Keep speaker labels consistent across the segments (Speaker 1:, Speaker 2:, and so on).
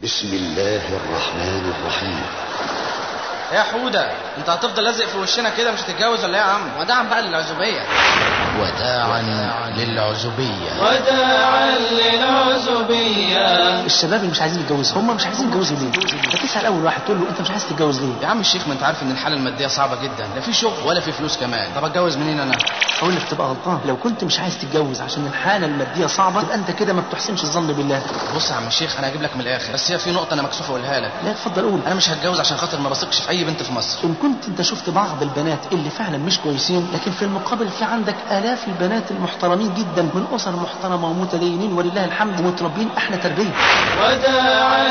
Speaker 1: بسم الله الرحمن الرحيم
Speaker 2: يا حودة انت هتفضل لازق في وشنا كده مش هتتجوز ولا ايه يا عم وداعا بقى للعزوبية
Speaker 3: وداعا للعزوبية
Speaker 4: وداعا للعزوبية
Speaker 5: الشباب اللي مش عايزين يتجوزوا هم مش عايزين يتجوزوا ليه؟ هتسال اول واحد تقول له انت مش عايز تتجوز ليه؟
Speaker 2: يا عم الشيخ ما انت عارف ان الحالة المادية صعبة جدا لا في شغل ولا في فلوس كمان طب اتجوز منين انا
Speaker 5: اقول لك تبقى غلطان لو كنت مش عايز تتجوز عشان الحاله الماديه صعبه يبقى انت كده ما بتحسنش الظن بالله
Speaker 2: بص يا عم الشيخ انا هجيب لك من الاخر بس هي في نقطة انا مكسوف اقولها لك
Speaker 5: لا اتفضل قول
Speaker 2: انا مش هتجوز عشان خاطر ما بثقش في اي بنت في مصر
Speaker 5: ان كنت انت شفت بعض البنات اللي فعلا مش كويسين لكن في المقابل في عندك الاف البنات المحترمين جدا من اسر محترمه ومتدينين ولله الحمد ومتربين احلى تربيه
Speaker 4: وداعا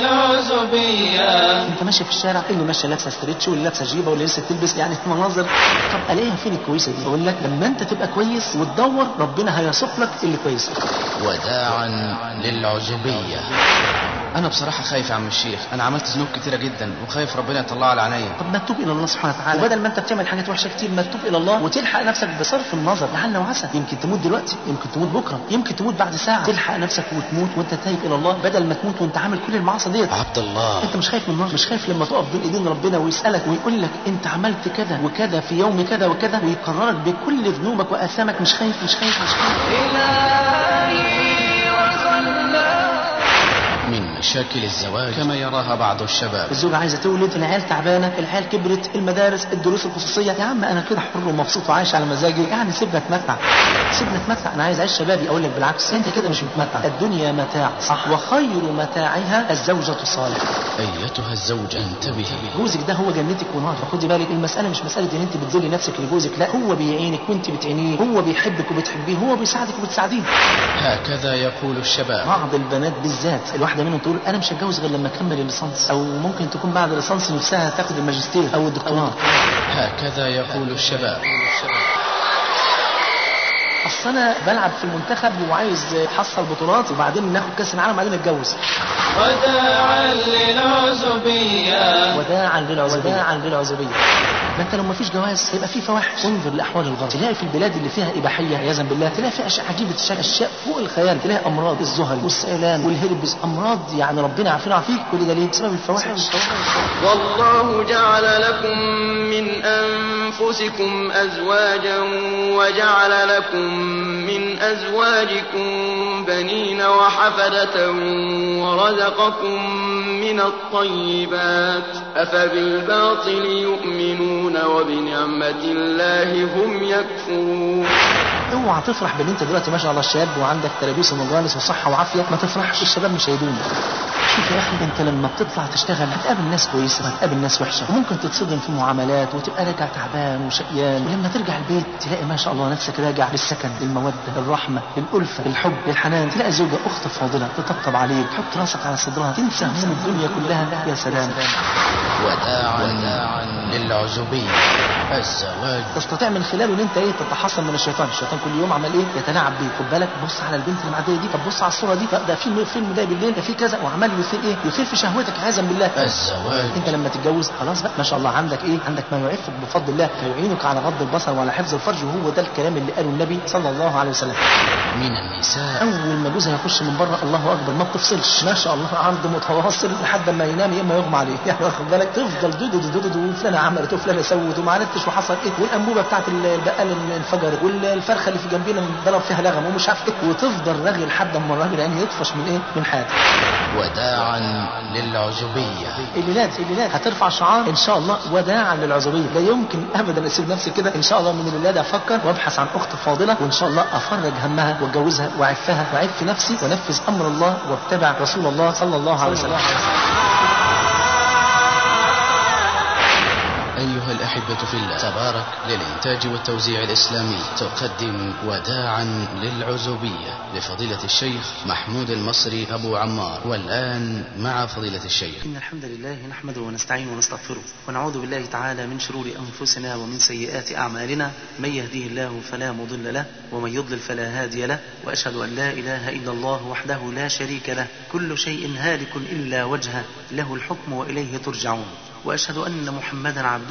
Speaker 4: للعزوبية
Speaker 5: انت ماشي في الشارع اللي ماشيه لابسه ستريتش واللي لابسه جيبه واللي لسه تلبس يعني مناظر طب الاقيها فين الكويسه دي اقول لك لما انت تبقى كويس وتدور ربنا هيسوق لك اللي كويس
Speaker 3: وداعا للعزوبية
Speaker 2: انا بصراحة خايف يا عم الشيخ انا عملت ذنوب كتيرة جدا وخايف ربنا يطلعها على عينيا
Speaker 5: طب ما تتوب الى الله سبحانه وتعالى وبدل ما انت بتعمل حاجات وحشه كتير ما تتوب الى الله وتلحق نفسك بصرف النظر لعل وعسى يمكن تموت دلوقتي يمكن تموت بكره يمكن تموت بعد ساعه تلحق نفسك وتموت وانت تايب الى الله بدل ما تموت وانت عامل كل المعاصي ديت
Speaker 3: عبد الله
Speaker 5: انت مش خايف من النار مش خايف لما تقف بين ايدين ربنا ويسالك ويقول لك انت عملت كذا وكذا في يوم كذا وكذا ويقررك بكل ذنوبك واثامك مش خايف مش خايف مش خايف
Speaker 4: إلهي وصلى
Speaker 3: من مشاكل الزواج
Speaker 2: كما يراها بعض الشباب
Speaker 5: الزوجة عايزة تولد العيال تعبانة العيال كبرت المدارس الدروس الخصوصية يا عم أنا كده حر ومبسوط وعايش على مزاجي يعني سيبنا اتمتع سيبنا اتمتع أنا عايز أعيش شبابي أقول لك بالعكس أنت كده مش متمتع الدنيا متاع صح وخير متاعها الزوجة الصالحة
Speaker 3: أيتها الزوجة انتبهي
Speaker 5: جوزك ده هو جنتك ونار فخدي بالك المسألة مش مسألة إن أنت بتذلي نفسك لجوزك لا هو بيعينك وأنت بتعينيه هو بيحبك وبتحبيه هو بيساعدك وبتساعديه
Speaker 3: هكذا يقول الشباب
Speaker 5: بعض البنات بالذات الواحده منهم تقول انا مش هتجوز غير لما اكمل الليسانس او ممكن تكون بعد الليسانس نفسها تاخد الماجستير او الدكتوراه
Speaker 3: هكذا يقول الشباب
Speaker 5: اصل انا بلعب في المنتخب وعايز احصل بطولات وبعدين ناخد كاس العالم وبعدين اتجوز
Speaker 4: وداعا للعزوبية
Speaker 5: وداعا للعزوبيه وداعا للعزوبيه ما انت لو ما فيش جواز هيبقى في فواحش انظر لاحوال الغرب تلاقي في البلاد اللي فيها اباحيه عياذا بالله تلاقي فيها اشياء عجيبه الشكل اشياء فوق الخيال تلاقي امراض الزهري والسيلان والهربس امراض يعني ربنا يعافينا ويعافيك كل ده ليه؟ بسبب الفواحش
Speaker 6: والله جعل لكم من أنفسكم أزواجا وجعل لكم من أزواجكم بنين وحفدة ورزقكم من الطيبات أفبالباطل يؤمنون وبنعمة الله هم يكفرون
Speaker 5: اوعى تفرح بان انت دلوقتي ما شاء الله شاب وعندك تلابيس ومجالس وصحه وعافيه ما تفرحش الشباب مش هيدوم شوف يا اخي انت لما بتطلع تشتغل هتقابل ناس كويسه وهتقابل ناس وحشه وممكن تتصدم في معاملات وتبقى راجع تعبان وشقيان ولما ترجع البيت تلاقي ما شاء الله نفسك راجع للسكن للموده للرحمه للالفه للحب للحنان تلاقي زوجه اخت فاضله تطبطب عليك تحط راسك على صدرها تنسى هموم الدنيا كلها يا سلام
Speaker 3: وداعا للعزوبية الزواج
Speaker 5: تستطيع من خلاله ان انت ايه تتحصن من الشيطان الشيطان كل يوم عمال ايه يتلاعب بيك خد بالك بص على البنت اللي معديه دي طب بص على الصوره دي ده في فيلم ده بالليل ده في كذا وعمال يثير ايه يثير في شهوتك عياذا بالله
Speaker 3: الزواج
Speaker 5: انت لما تتجوز خلاص بقى ما شاء الله عندك ايه عندك ما يعفك بفضل الله فيعينك على غض البصر وعلى حفظ الفرج وهو ده الكلام اللي قاله النبي صلى الله عليه وسلم
Speaker 3: من النساء
Speaker 5: اول ما جوزها يخش من بره الله اكبر ما بتفصلش ما شاء الله عرض متواصل لحد ما ينام يا اما يغمى عليه يعني واخد بالك تفضل دودو دودو دودو وفلانه عملت وفلانه سوت وما عرفتش وحصل ايه والانبوبه بتاعت البقال انفجرت والفرخه اللي في جنبنا ضرب فيها لغم ومش عارف ايه وتفضل رغي لحد ما الراجل يعني يطفش من ايه من حياته
Speaker 3: وداعا للعزوبية
Speaker 5: الليلات الليلات هترفع شعار ان شاء الله وداعا للعزوبيه لا يمكن ابدا اسيب نفسي كده ان شاء الله من الليله افكر وابحث عن اخت فاضله وان شاء الله افرج همها واتجوزها واعفها واعف نفسي وانفذ امر الله واتبع رسول الله صلى الله عليه وسلم
Speaker 3: أيها الأحبة في الله تبارك للإنتاج والتوزيع الإسلامي تقدم وداعا للعزوبية لفضيلة الشيخ محمود المصري أبو عمار والآن مع فضيلة الشيخ
Speaker 5: إن الحمد لله نحمده ونستعينه ونستغفره ونعوذ بالله تعالى من شرور أنفسنا ومن سيئات أعمالنا من يهديه الله فلا مضل له ومن يضلل فلا هادي له وأشهد أن لا إله إلا الله وحده لا شريك له كل شيء هالك إلا وجهه له الحكم وإليه ترجعون وأشهد أن محمدا عبده ورسوله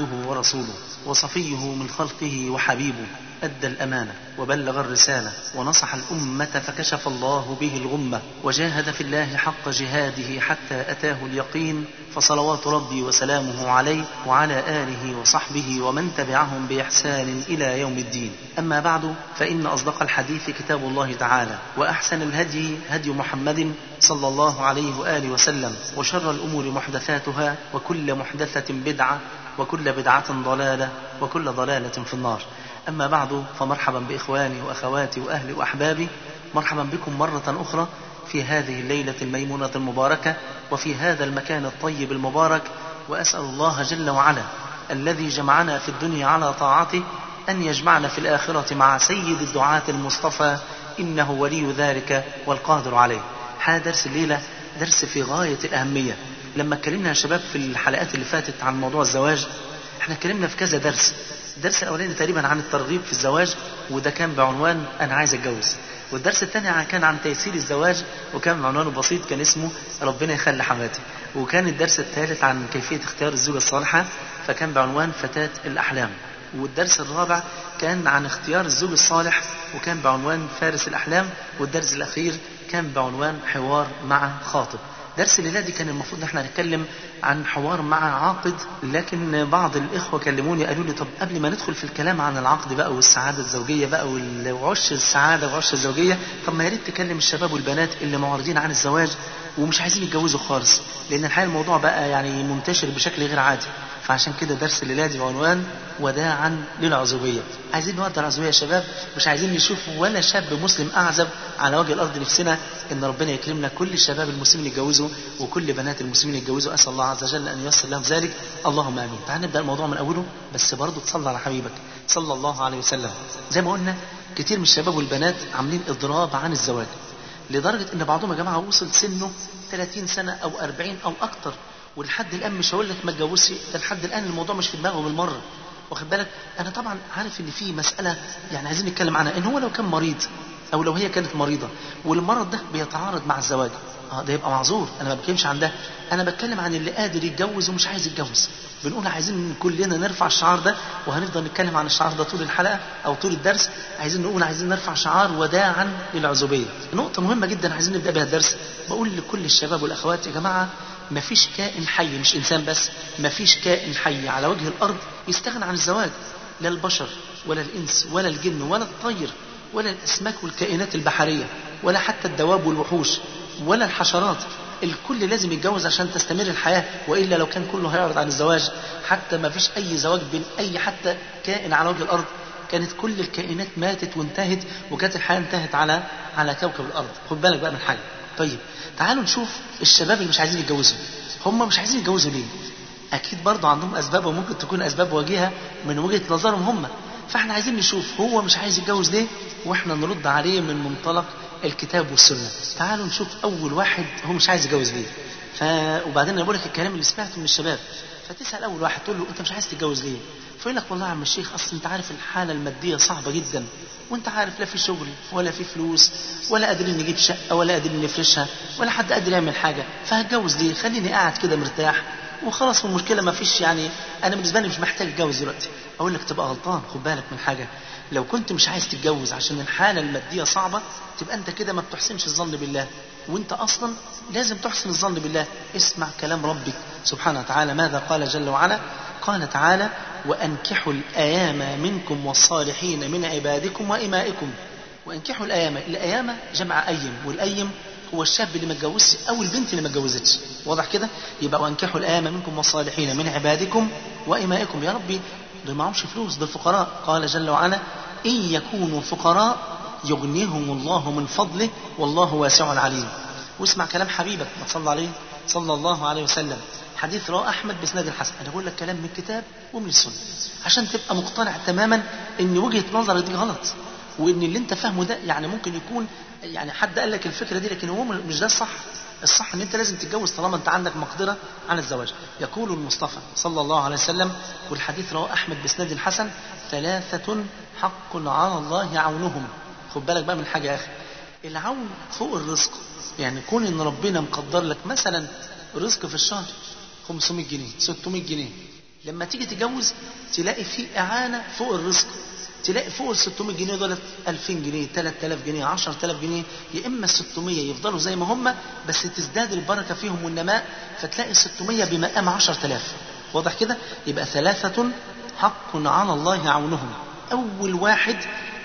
Speaker 5: ورسوله وصفيه من خلقه وحبيبه أدى الأمانة وبلغ الرسالة ونصح الأمة فكشف الله به الغمة وجاهد في الله حق جهاده حتى أتاه اليقين فصلوات ربي وسلامه عليه وعلى آله وصحبه ومن تبعهم بإحسان إلى يوم الدين أما بعد فإن أصدق الحديث كتاب الله تعالى وأحسن الهدي هدي محمد صلى الله عليه وآله وسلم وشر الأمور محدثاتها وكل محدثة بدعة وكل بدعة ضلالة وكل ضلالة في النار أما بعد فمرحبا بإخواني وأخواتي وأهلي وأحبابي مرحبا بكم مرة أخرى في هذه الليلة الميمونة المباركة وفي هذا المكان الطيب المبارك وأسأل الله جل وعلا الذي جمعنا في الدنيا على طاعته أن يجمعنا في الآخرة مع سيد الدعاة المصطفى إنه ولي ذلك والقادر عليه حال درس الليلة درس في غاية الأهمية لما اتكلمنا يا شباب في الحلقات اللي فاتت عن موضوع الزواج احنا اتكلمنا في كذا درس الدرس الاولاني تقريبا عن الترغيب في الزواج وده كان بعنوان انا عايز اتجوز والدرس الثاني كان عن تيسير الزواج وكان عنوانه بسيط كان اسمه ربنا يخلي حماتي وكان الدرس الثالث عن كيفيه اختيار الزوجه الصالحه فكان بعنوان فتاه الاحلام والدرس الرابع كان عن اختيار الزوج الصالح وكان بعنوان فارس الاحلام والدرس الاخير كان بعنوان حوار مع خاطب درس الليله دي كان المفروض ان احنا نتكلم عن حوار مع عاقد لكن بعض الاخوه كلموني قالوا لي طب قبل ما ندخل في الكلام عن العقد بقى والسعاده الزوجيه بقى وعش السعاده وعش الزوجيه طب ما يا ريت تكلم الشباب والبنات اللي معرضين عن الزواج ومش عايزين يتجوزوا خالص لان الحقيقه الموضوع بقى يعني منتشر بشكل غير عادي فعشان كده درس الليله دي بعنوان وداعا للعزوبيه عايزين نودع العزوبيه يا شباب مش عايزين نشوف ولا شاب مسلم اعزب على وجه الارض نفسنا ان ربنا يكرمنا كل الشباب المسلمين يتجوزوا وكل بنات المسلمين يتجوزوا اسال الله عز وجل ان ييسر لهم ذلك اللهم امين تعال نبدا الموضوع من اوله بس برضه تصلي على حبيبك صلى الله عليه وسلم زي ما قلنا كتير من الشباب والبنات عاملين اضراب عن الزواج لدرجه ان بعضهم يا جماعه وصل سنه 30 سنه او 40 او اكتر ولحد الان مش هقول لك ما تجوزش ده لحد الان الموضوع مش في دماغه بالمره واخد بالك انا طبعا عارف ان في مساله يعني عايزين نتكلم عنها ان هو لو كان مريض او لو هي كانت مريضه والمرض ده بيتعارض مع الزواج اه ده يبقى معذور انا ما بتكلمش عن ده انا بتكلم عن اللي قادر يتجوز ومش عايز يتجوز بنقول عايزين كلنا نرفع الشعار ده وهنفضل نتكلم عن الشعار ده طول الحلقه او طول الدرس عايزين نقول عايزين نرفع شعار وداعا للعزوبيه نقطه مهمه جدا عايزين نبدا بها الدرس بقول لكل الشباب والاخوات يا جماعه ما فيش كائن حي مش انسان بس ما فيش كائن حي على وجه الارض يستغنى عن الزواج لا البشر ولا الانس ولا الجن ولا الطير ولا الاسماك والكائنات البحريه ولا حتى الدواب والوحوش ولا الحشرات الكل لازم يتجوز عشان تستمر الحياه والا لو كان كله هيعرض عن الزواج حتى ما فيش اي زواج بين اي حتى كائن على وجه الارض كانت كل الكائنات ماتت وانتهت وكانت الحياه انتهت على على كوكب الارض خد بالك بقى من حاجه طيب تعالوا نشوف الشباب اللي مش عايزين يتجوزوا هم مش عايزين يتجوزوا ليه اكيد برضه عندهم اسباب وممكن تكون اسباب وجيهه من وجهه نظرهم هم فاحنا عايزين نشوف هو مش عايز يتجوز ليه واحنا نرد عليه من منطلق الكتاب والسنه تعالوا نشوف اول واحد هو مش عايز يتجوز ليه ف... وبعدين انا بقول لك الكلام اللي سمعته من الشباب فتسال اول واحد تقول له انت مش عايز تتجوز ليه فيقول لك والله يا عم الشيخ اصل انت عارف الحاله الماديه صعبه جدا وانت عارف لا في شغل ولا في فلوس ولا قادرين نجيب شقه ولا قادرين نفرشها ولا حد قادر يعمل حاجه فهتجوز ليه خليني قاعد كده مرتاح وخلاص المشكله ما فيش يعني انا بالنسبه لي مش محتاج اتجوز دلوقتي اقول لك تبقى غلطان خد بالك من حاجه لو كنت مش عايز تتجوز عشان الحاله الماديه صعبه تبقى انت كده ما بتحسنش الظن بالله وانت اصلا لازم تحسن الظن بالله اسمع كلام ربك سبحانه وتعالى ماذا قال جل وعلا قال تعالى وانكحوا الايام منكم والصالحين من عبادكم وامائكم وانكحوا الايام الايام جمع ايم والايم هو الشاب اللي ما اتجوزش او البنت اللي ما اتجوزتش واضح كده يبقى وانكحوا الايام منكم والصالحين من عبادكم وامائكم يا ربي دول معهمش فلوس دول فقراء قال جل وعلا ان يكونوا فقراء يغنيهم الله من فضله والله واسع عليم واسمع كلام حبيبك ما تصلى عليه صلى الله عليه وسلم حديث رواه احمد باسناد الحسن انا بقول لك كلام من الكتاب ومن السنه عشان تبقى مقتنع تماما ان وجهه نظرك دي غلط وان اللي انت فاهمه ده يعني ممكن يكون يعني حد قال لك الفكره دي لكن هو مش ده الصح الصح ان انت لازم تتجوز طالما انت عندك مقدره على الزواج يقول المصطفى صلى الله عليه وسلم والحديث رواه احمد باسناد الحسن ثلاثه حق على الله عونهم خد بالك بقى من حاجه يا اخي العون فوق الرزق يعني كون ان ربنا مقدر لك مثلا رزق في الشهر 500 جنيه 600 جنيه لما تيجي تتجوز تلاقي في اعانه فوق الرزق تلاقي فوق ال 600 جنيه دولت 2000 جنيه 3000 جنيه 10000 جنيه يا اما ال 600 يفضلوا زي ما هم بس تزداد البركه فيهم والنماء فتلاقي ال 600 بمقام 10000 واضح كده يبقى ثلاثه حق على الله عونهم اول واحد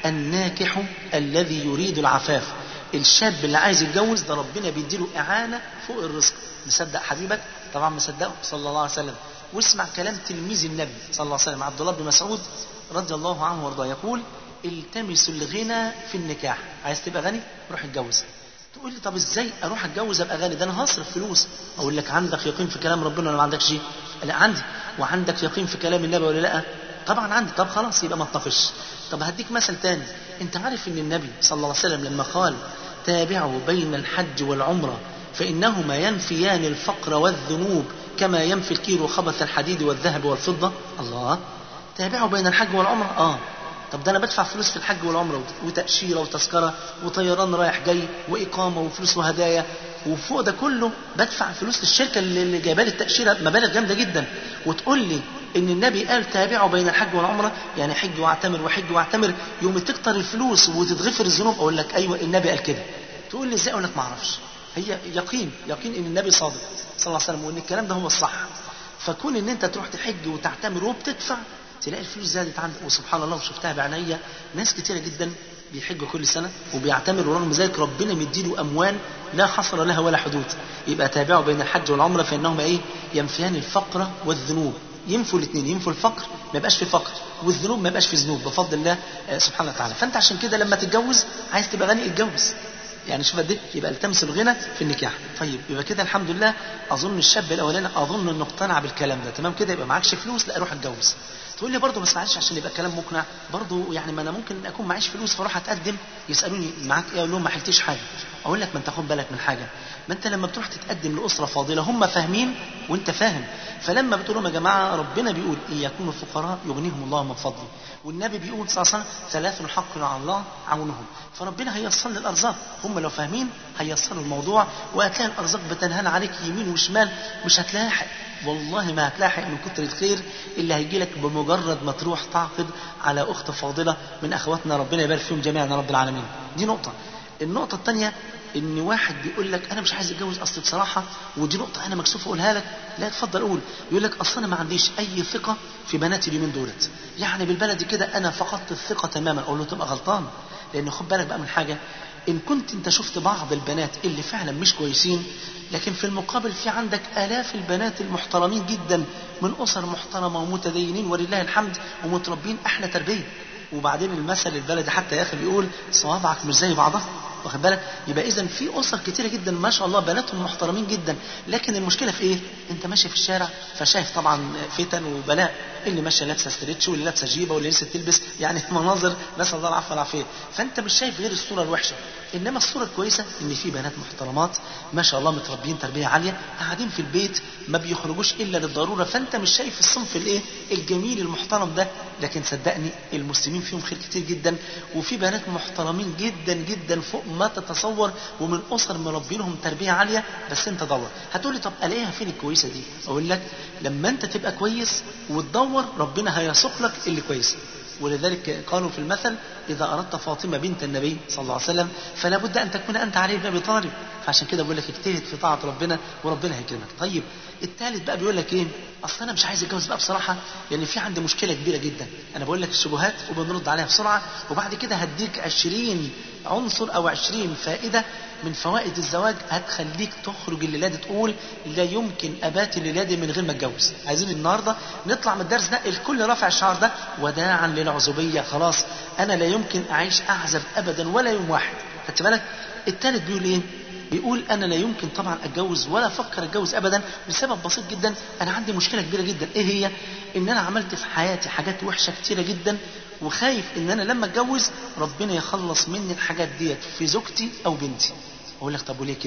Speaker 5: الناكح الذي يريد العفاف الشاب اللي عايز يتجوز ده ربنا بيديله اعانه فوق الرزق مصدق حبيبك طبعا مصدقه صلى الله عليه وسلم واسمع كلام تلميذ النبي صلى الله عليه وسلم عبد الله بن مسعود رضي الله عنه وارضاه يقول التمسوا الغنى في النكاح عايز تبقى غني روح اتجوز تقول لي طب ازاي اروح اتجوز ابقى غني ده انا هصرف فلوس اقول لك عندك يقين في كلام ربنا ولا ما عندكش لا عندي وعندك يقين في كلام النبي ولا لا طبعا عندي طب خلاص يبقى ما تطفش طب هديك مثل تاني انت عارف ان النبي صلى الله عليه وسلم لما قال تابعوا بين الحج والعمره فانهما ينفيان الفقر والذنوب كما ينفي الكير خبث الحديد والذهب والفضه الله تابعوا بين الحج والعمره اه طب ده انا بدفع فلوس في الحج والعمره وتاشيره وتذكره وطيران رايح جاي واقامه وفلوس وهدايا وفوق ده كله بدفع فلوس للشركه اللي جايبه لي التاشيره مبالغ جامده جدا وتقول لي ان النبي قال تابعوا بين الحج والعمره يعني حج واعتمر وحج واعتمر يوم تكتر الفلوس وتتغفر الذنوب اقول لك ايوه النبي قال كده تقول لي ازاي اقول لك ما اعرفش هي يقين يقين ان النبي صادق صلى الله عليه وسلم وان الكلام ده هو الصح فكون ان انت تروح تحج وتعتمر وبتدفع تلاقي الفلوس زادت عندك وسبحان الله وشفتها بعينيا ناس كتيره جدا بيحجوا كل سنه وبيعتمروا ورغم ذلك ربنا مديله اموال لا حصر لها ولا حدود يبقى تابعوا بين الحج والعمره فانهما ايه ينفيان الفقر والذنوب ينفوا الاثنين ينفوا الفقر ما يبقاش في فقر والذنوب ما يبقاش في ذنوب بفضل الله سبحانه وتعالى فانت عشان كده لما تتجوز عايز تبقى غني اتجوز يعني شوف قد يبقى التمس الغنى في النكاح طيب يبقى كده الحمد لله اظن الشاب الاولاني اظن انه اقتنع بالكلام ده تمام كده يبقى معكش فلوس لا روح اتجوز تقول لي برضه بس معلش عشان يبقى الكلام مقنع برضه يعني ما انا ممكن اكون معيش فلوس فاروح اتقدم يسالوني معاك ايه اقول لهم ما حلتيش حاجه اقول لك ما انت خد بالك من حاجه ما انت لما بتروح تتقدم لاسره فاضله هم فاهمين وانت فاهم فلما بتقول لهم يا جماعه ربنا بيقول ان يكونوا فقراء يغنيهم الله من فضله والنبي بيقول صلى الله عليه وسلم ثلاث حق على الله عونهم فربنا هيصل لي الارزاق هم لو فاهمين هيصلوا الموضوع وهتلاقي الارزاق بتنهال عليك يمين وشمال مش هتلاحق والله ما هتلاحق من كتر الخير اللي هيجي لك بمجرد ما تروح تعقد على اخت فاضله من اخواتنا ربنا يبارك فيهم جميعا يا رب العالمين دي نقطه النقطه الثانيه ان واحد بيقول لك انا مش عايز اتجوز اصل بصراحه ودي نقطه انا مكسوف اقولها لك لا اتفضل قول يقول لك اصل انا ما عنديش اي ثقه في بنات اليومين دولت يعني بالبلدي كده انا فقدت الثقه تماما اقول له تبقى غلطان لان خد بالك بقى من حاجه ان كنت انت شفت بعض البنات اللي فعلا مش كويسين لكن في المقابل في عندك الاف البنات المحترمين جدا من اسر محترمه ومتدينين ولله الحمد ومتربين احلى تربيه وبعدين المثل البلدي حتى يا اخي بيقول صوابعك مش زي بعضها واخد بالك يبقى اذا في اسر كتيره جدا ما شاء الله بناتهم محترمين جدا لكن المشكله في ايه انت ماشي في الشارع فشايف طبعا فتن وبلاء اللي ماشيه لابسه ستريتش واللي لابسه جيبه واللي لسه تلبس يعني مناظر نسال الله العفو والعافيه فانت مش شايف غير الصوره الوحشه انما الصوره الكويسه ان في بنات محترمات ما شاء الله متربيين تربيه عاليه قاعدين في البيت ما بيخرجوش الا للضروره فانت مش شايف الصنف الايه الجميل المحترم ده لكن صدقني المسلمين فيهم خير كتير جدا وفي بنات محترمين جدا جدا فوق ما تتصور ومن اسر مربينهم تربيه عاليه بس انت دور هتقول لي طب الاقيها فين الكويسه دي اقول لك لما انت تبقى كويس وتدور ربنا هيسوق لك اللي كويس ولذلك قالوا في المثل إذا أردت فاطمة بنت النبي صلى الله عليه وسلم فلا بد أن تكون أنت علي بن أبي طالب فعشان كده بقول لك اجتهد في طاعة ربنا وربنا هيكرمك طيب الثالث بقى بيقول لك إيه أصل أنا مش عايز أتجوز بقى بصراحة لأن في عندي مشكلة كبيرة جدا أنا بقول لك الشبهات وبنرد عليها بسرعة وبعد كده هديك 20 عنصر أو 20 فائدة من فوائد الزواج هتخليك تخرج الليله دي تقول لا يمكن ابات الليله دي من غير ما اتجوز عايزين النهارده نطلع من الدرس ده الكل رافع الشعار ده وداعا للعزوبيه خلاص انا لا يمكن اعيش اعزب ابدا ولا يوم واحد خدت بالك الثالث بيقول ايه بيقول انا لا يمكن طبعا اتجوز ولا افكر اتجوز ابدا لسبب بسيط جدا انا عندي مشكله كبيره جدا ايه هي ان انا عملت في حياتي حاجات وحشه كتيره جدا وخايف ان انا لما اتجوز ربنا يخلص مني الحاجات ديت في زوجتي او بنتي اقول لك طب وليه كده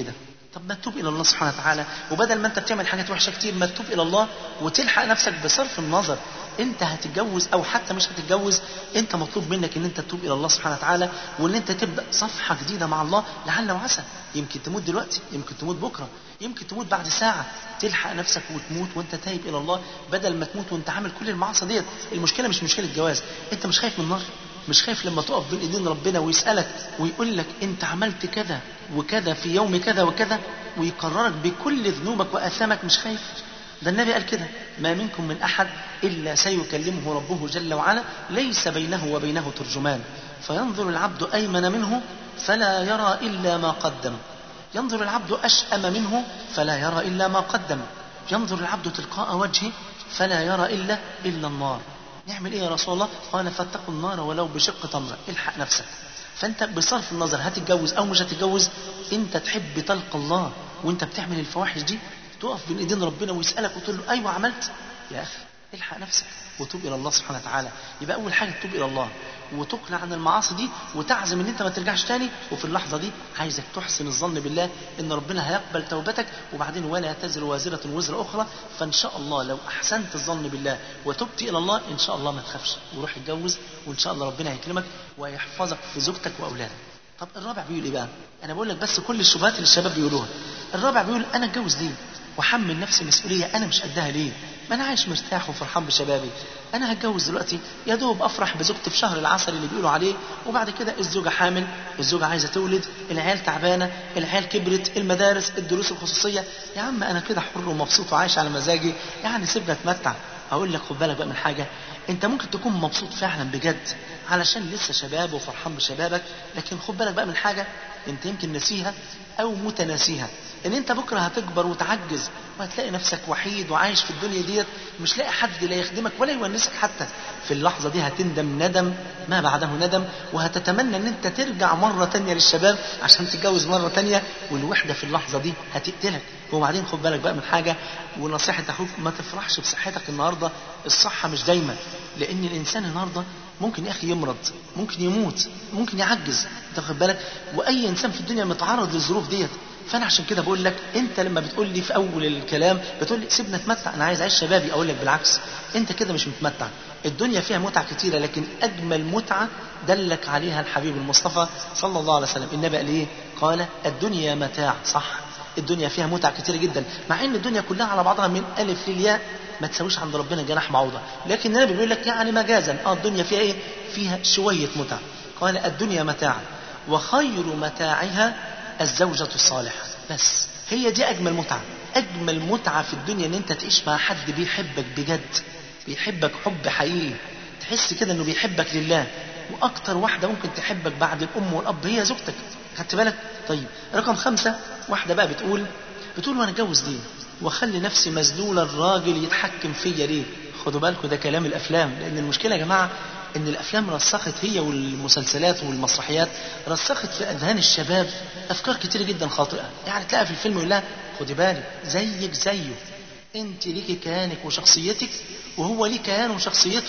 Speaker 5: طب ما تتوب الى الله سبحانه وتعالى وبدل ما انت بتعمل حاجات وحشه كتير ما تتوب الى الله وتلحق نفسك بصرف النظر انت هتتجوز او حتى مش هتتجوز انت مطلوب منك ان انت تتوب الى الله سبحانه وتعالى وان انت تبدا صفحه جديده مع الله لعل وعسى يمكن تموت دلوقتي يمكن تموت بكره يمكن تموت بعد ساعه تلحق نفسك وتموت وانت تايب الى الله بدل ما تموت وانت عامل كل المعاصي ديت المشكله مش مشكله جواز انت مش خايف من النار مش خايف لما تقف بين ايدين ربنا ويسالك ويقول لك انت عملت كذا وكذا في يوم كذا وكذا ويقررك بكل ذنوبك واثامك مش خايف ده النبي قال كده ما منكم من احد الا سيكلمه ربه جل وعلا ليس بينه وبينه ترجمان فينظر العبد ايمن منه فلا يرى الا ما قدم ينظر العبد اشأم منه فلا يرى الا ما قدم ينظر العبد تلقاء وجهه فلا يرى الا الا النار نعمل ايه يا رسول الله قال فاتقوا النار ولو بشق تمره الحق نفسك فانت بصرف النظر هتتجوز او مش هتتجوز انت تحب تلقى الله وانت بتعمل الفواحش دي تقف بين ايدين ربنا ويسالك وتقول له ايوه عملت يا اخي الحق نفسك وتوب الى الله سبحانه وتعالى يبقى اول حاجه تتوب الى الله وتقلع عن المعاصي دي وتعزم ان انت ما ترجعش تاني وفي اللحظه دي عايزك تحسن الظن بالله ان ربنا هيقبل توبتك وبعدين ولا تزر وازره وزر اخرى فان شاء الله لو احسنت الظن بالله وتبت الى الله ان شاء الله ما تخافش وروح اتجوز وان شاء الله ربنا هيكرمك ويحفظك في زوجتك واولادك طب الرابع بيقول ايه بقى انا بقول لك بس كل الشبهات اللي الشباب بيقولوها الرابع بيقول انا اتجوز ليه واحمل نفسي مسؤوليه انا مش قدها ليه ما انا عايش مرتاح وفرحان بشبابي انا هتجوز دلوقتي يا دوب افرح بزوجتي في شهر العسل اللي بيقولوا عليه وبعد كده الزوجه حامل الزوجه عايزه تولد العيال تعبانه العيال كبرت المدارس الدروس الخصوصيه يا عم انا كده حر ومبسوط وعايش على مزاجي يعني سيبنا اتمتع اقول لك خد بالك بقى من حاجه انت ممكن تكون مبسوط فعلا بجد علشان لسه شباب وفرحان بشبابك لكن خد بالك بقى من حاجه انت يمكن نسيها او متناسيها ان انت بكره هتكبر وتعجز وهتلاقي نفسك وحيد وعايش في الدنيا ديت مش لاقي حد لا يخدمك ولا يونسك حتى في اللحظه دي هتندم ندم ما بعده ندم وهتتمنى ان انت ترجع مره تانية للشباب عشان تتجوز مره تانية والوحده في اللحظه دي هتقتلك وبعدين خد بالك بقى من حاجه ونصيحه اخوك ما تفرحش بصحتك النهارده الصحه مش دايما لان الانسان النهارده ممكن يا اخي يمرض ممكن يموت ممكن يعجز انت واخد بالك واي انسان في الدنيا متعرض للظروف ديت فانا عشان كده بقول لك انت لما بتقول لي في اول الكلام بتقول لي سيبنا اتمتع انا عايز اعيش شبابي اقول لك بالعكس انت كده مش متمتع الدنيا فيها متعه كتيره لكن اجمل متعه دلك عليها الحبيب المصطفى صلى الله عليه وسلم النبي قال ايه قال الدنيا متاع صح الدنيا فيها متع كتير جدا مع ان الدنيا كلها على بعضها من الف للياء ما تساويش عند ربنا جناح بعوضه لكن النبي بيقول لك يعني مجازا اه الدنيا فيها ايه فيها شويه متع قال الدنيا متاع وخير متاعها الزوجة الصالحة بس هي دي أجمل متعة أجمل متعة في الدنيا إن أنت تعيش مع حد بيحبك بجد بيحبك حب حقيقي تحس كده إنه بيحبك لله وأكتر واحدة ممكن تحبك بعد الأم والأب هي زوجتك خدت بالك طيب رقم خمسة واحدة بقى بتقول بتقول وأنا أتجوز ليه وأخلي نفسي مذلولة الراجل يتحكم فيا ليه خدوا بالكم ده كلام الأفلام لأن المشكلة يا جماعة ان الافلام رسخت هي والمسلسلات والمسرحيات رسخت في اذهان الشباب افكار كتير جدا خاطئه يعني تلاقي في الفيلم يقول لها خدي بالك زيك زيه انت ليكي كيانك وشخصيتك وهو ليه كيانه وشخصيته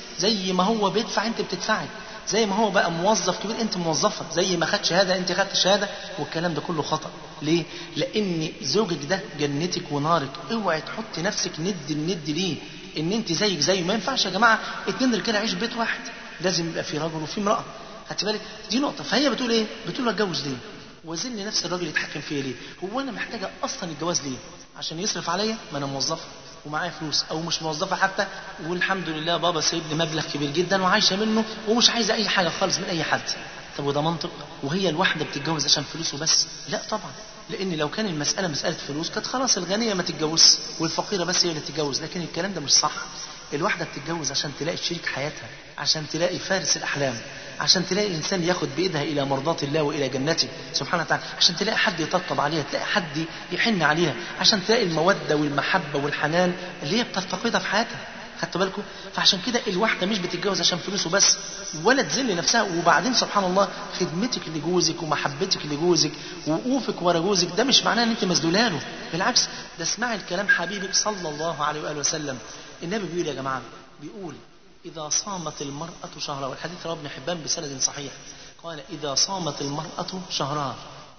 Speaker 5: زي ما هو بيدفع انت بتدفعي زي ما هو بقى موظف كبير انت موظفه زي ما خد شهاده انت خدت شهاده والكلام ده كله خطا ليه لان زوجك ده جنتك ونارك اوعي تحطي نفسك ند الند ليه ان انت زيك زيه ما ينفعش يا جماعه اتنين رجاله يعيشوا في بيت واحد لازم يبقى في رجل وفي امراه خدت بالك دي نقطه فهي بتقول ايه بتقول له اتجوز ليه وزن نفس الراجل يتحكم فيا ليه هو انا محتاجه اصلا الجواز ليه عشان يصرف عليا ما انا موظفه ومعايا فلوس او مش موظفه حتى والحمد لله بابا سايبني مبلغ كبير جدا وعايشه منه ومش عايزه اي حاجه خالص من اي حد طب وده منطق وهي الواحده بتتجوز عشان فلوسه بس لا طبعا لان لو كان المساله مساله فلوس كانت خلاص الغنيه ما تتجوزش والفقيره بس هي اللي تتجوز لكن الكلام ده مش صح الواحده بتتجوز عشان تلاقي شريك حياتها عشان تلاقي فارس الاحلام عشان تلاقي انسان ياخد بايدها الى مرضات الله والى جنته سبحانه وتعالى عشان تلاقي حد يطبطب عليها تلاقي حد يحن عليها عشان تلاقي الموده والمحبه والحنان اللي هي بتفتقدها في حياتها خدتوا بالكم فعشان كده الواحده مش بتتجوز عشان فلوسه بس ولا تذل نفسها وبعدين سبحان الله خدمتك لجوزك ومحبتك لجوزك ووقوفك ورا جوزك ده مش معناه ان انت مذلوله له بالعكس ده اسمعي الكلام حبيبك صلى الله عليه واله وسلم النبي بيقول يا جماعه بيقول اذا صامت المراه شهرها والحديث رواه ابن حبان بسند صحيح قال اذا صامت المراه شهرها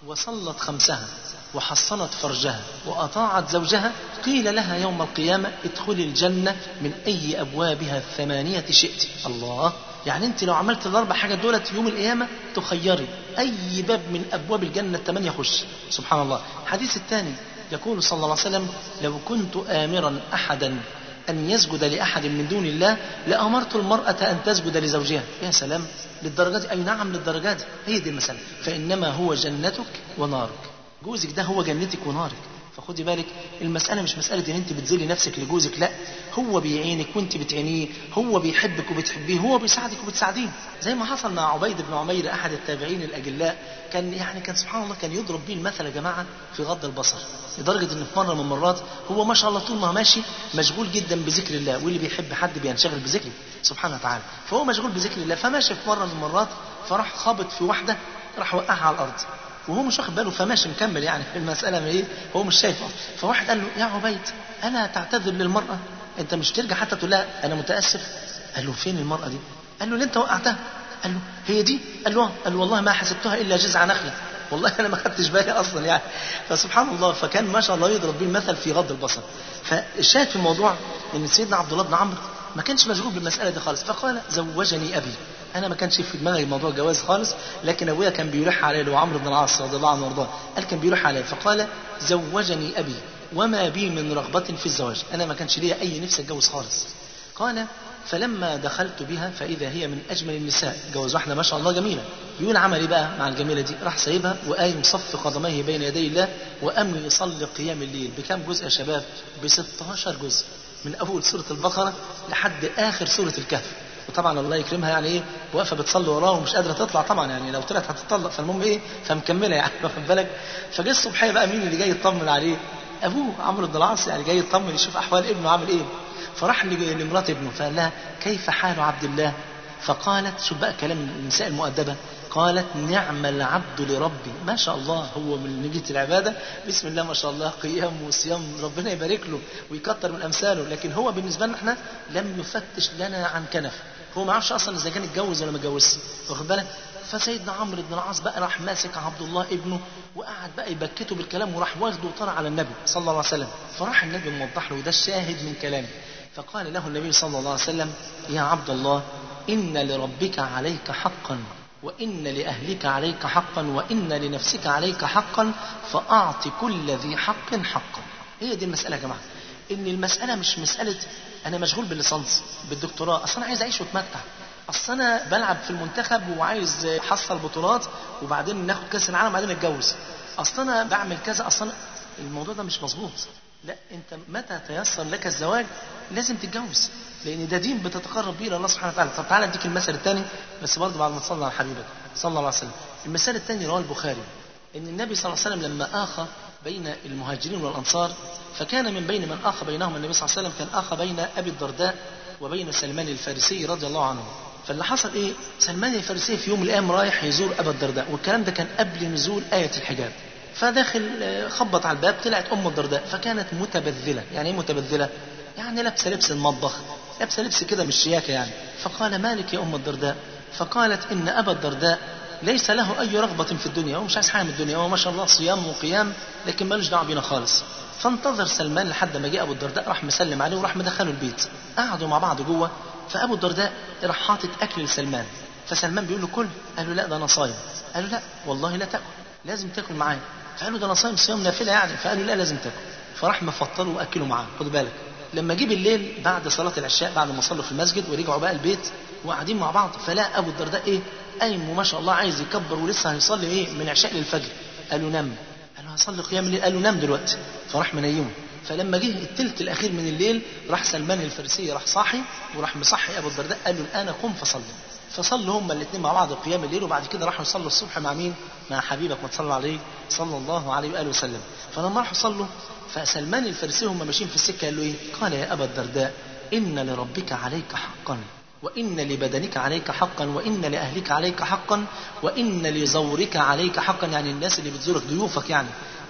Speaker 5: وصلت خمسها وحصنت فرجها وأطاعت زوجها قيل لها يوم القيامة ادخلي الجنة من أي أبوابها الثمانية شئت الله يعني أنت لو عملت الأربع حاجات دولت يوم القيامة تخيري أي باب من أبواب الجنة الثمانية خش سبحان الله الحديث الثاني يقول صلى الله عليه وسلم لو كنت آمرا أحدا أن يسجد لأحد من دون الله لأمرت المرأة أن تسجد لزوجها يا سلام للدرجة دي أي نعم للدرجة دي هي دي المسألة فإنما هو جنتك ونارك جوزك ده هو جنتك ونارك فخدي بالك المسألة مش مسألة إن أنت بتذلي نفسك لجوزك لا هو بيعينك وأنت بتعينيه هو بيحبك وبتحبيه هو بيساعدك وبتساعديه زي ما حصل مع عبيد بن عمير أحد التابعين الأجلاء كان يعني كان سبحان الله كان يضرب بيه المثل يا جماعة في غض البصر لدرجة إن في مرة من المرات هو ما شاء الله طول ما ماشي مشغول جدا بذكر الله واللي بيحب حد بينشغل بذكره سبحانه وتعالى فهو مشغول بذكر الله فماشي في مرة من المرات فراح خابط في واحدة راح وقعها على الأرض وهو مش واخد باله فماشي مكمل يعني في المسألة من ايه هو مش شايفه فواحد قال له يا عبيد ألا تعتذر للمرأة أنت مش ترجع حتى تقول لها أنا متأسف قال له فين المرأة دي قال له اللي أنت وقعتها قال له هي دي قال له قال له والله ما حسبتها إلا جزع نخلة والله أنا ما خدتش بالي أصلا يعني فسبحان الله فكان ما شاء الله يضرب بيه المثل في غض البصر فالشاهد في الموضوع ان سيدنا عبد الله بن عمرو ما كانش مشغول بالمساله دي خالص فقال زوجني ابي انا ما كانش في دماغي موضوع الجواز خالص لكن ابويا كان بيلح عليه اللي هو عمرو بن العاص رضي الله عنه وارضاه قال كان بيلح عليه فقال زوجني ابي وما بي من رغبه في الزواج انا ما كانش ليا اي نفس اتجوز خالص قال فلما دخلت بها فاذا هي من اجمل النساء جوز واحده ما شاء الله جميله بيقول عمل ايه بقى مع الجميله دي راح سايبها وقايم صف قدميه بين يدي الله وقام يصلي قيام الليل بكام جزء يا شباب ب 16 جزء من اول سوره البقره لحد اخر سوره الكهف وطبعا الله يكرمها يعني ايه واقفه بتصلي وراه ومش قادره تطلع طبعا يعني لو طلعت هتطلق فالمهم ايه فمكمله يعني واخد بالك فجه الصبحيه بقى مين اللي جاي يطمن عليه ابوه عمرو بن العاص يعني جاي يطمن يشوف احوال ابنه عامل ايه فراح لمرات ابنه فقال لها كيف حال عبد الله فقالت شوف بقى كلام النساء المؤدبه قالت نعم العبد لربي ما شاء الله هو من نجية العبادة بسم الله ما شاء الله قيام وصيام ربنا يبارك له ويكتر من أمثاله لكن هو بالنسبة لنا احنا لم يفتش لنا عن كنف هو ما يعرفش أصلا إذا كان اتجوز ولا ما اتجوزش واخد بالك فسيدنا عمرو بن العاص بقى راح ماسك عبد الله ابنه وقعد بقى يبكته بالكلام وراح واخده وطلع على النبي صلى الله عليه وسلم فراح النبي موضح له وده الشاهد من كلامه فقال له النبي صلى الله عليه وسلم يا عبد الله إن لربك عليك حقا وإن لأهلك عليك حقا وإن لنفسك عليك حقا فأعط كل ذي حق حقا هي دي المسألة يا جماعة إن المسألة مش مسألة أنا مشغول بالليسانس بالدكتوراه أصل أنا عايز أعيش وأتمتع أصل أنا بلعب في المنتخب وعايز أحصل بطولات وبعدين ناخد كأس العالم وبعدين أتجوز أصل أنا بعمل كذا أصل أنا الموضوع ده مش مظبوط لا أنت متى تيسر لك الزواج لازم تتجوز لان ده دين بتتقرب بيه الى الله سبحانه وتعالى طب تعالى اديك المثل الثاني بس برضه بعد ما تصلي على حبيبك صلى الله عليه وسلم المثال الثاني رواه البخاري ان النبي صلى الله عليه وسلم لما اخى بين المهاجرين والانصار فكان من بين من اخى بينهم النبي صلى الله عليه وسلم كان اخى بين ابي الدرداء وبين سلمان الفارسي رضي الله عنه فاللي حصل ايه سلمان الفارسي في يوم من الايام رايح يزور ابا الدرداء والكلام ده كان قبل نزول ايه الحجاب فداخل خبط على الباب طلعت ام الدرداء فكانت متبذله يعني ايه متبذله يعني لابسه لبس المطبخ لابسه لبس كده مش شياكه يعني فقال مالك يا ام الدرداء فقالت ان ابا الدرداء ليس له اي رغبه في الدنيا هو مش عايز حاجه من الدنيا هو ما شاء الله صيام وقيام لكن مالوش دعوه بينا خالص فانتظر سلمان لحد ما جه ابو الدرداء راح مسلم عليه وراح مدخله البيت قعدوا مع بعض جوه فابو الدرداء راح حاطط اكل لسلمان فسلمان بيقول له كل قال له لا ده انا صايم قال له لا والله لا تاكل لازم تاكل معايا فقال له ده انا صايم صيام نافله يعني فقال له لا لازم تاكل فراح مفطره واكله معاه خد بالك لما جه بالليل بعد صلاة العشاء بعد ما صلوا في المسجد ورجعوا بقى البيت وقاعدين مع بعض فلا أبو الدرداء إيه قايم وما شاء الله عايز يكبر ولسه هيصلي إيه من عشاء للفجر قال له نام قال له هصلي قيام الليل قال له نام دلوقتي فراح منيمه فلما جه التلت الأخير من الليل راح سلمان الفارسي راح صاحي وراح مصحي أبو الدرداء قال له الآن قم فصلي فصلوا هما الاثنين مع بعض قيام الليل وبعد كده راحوا يصلوا الصبح مع مين؟ مع حبيبك ما تصلى عليه صلى الله عليه واله وسلم فلما راحوا صلوا فسلمان الفارسي هم ماشيين في السكه قال له ايه؟ قال يا ابا الدرداء ان لربك عليك حقا وان لبدنك عليك حقا وان لاهلك عليك حقا وان لزورك عليك حقا يعني الناس اللي بتزورك ضيوفك يعني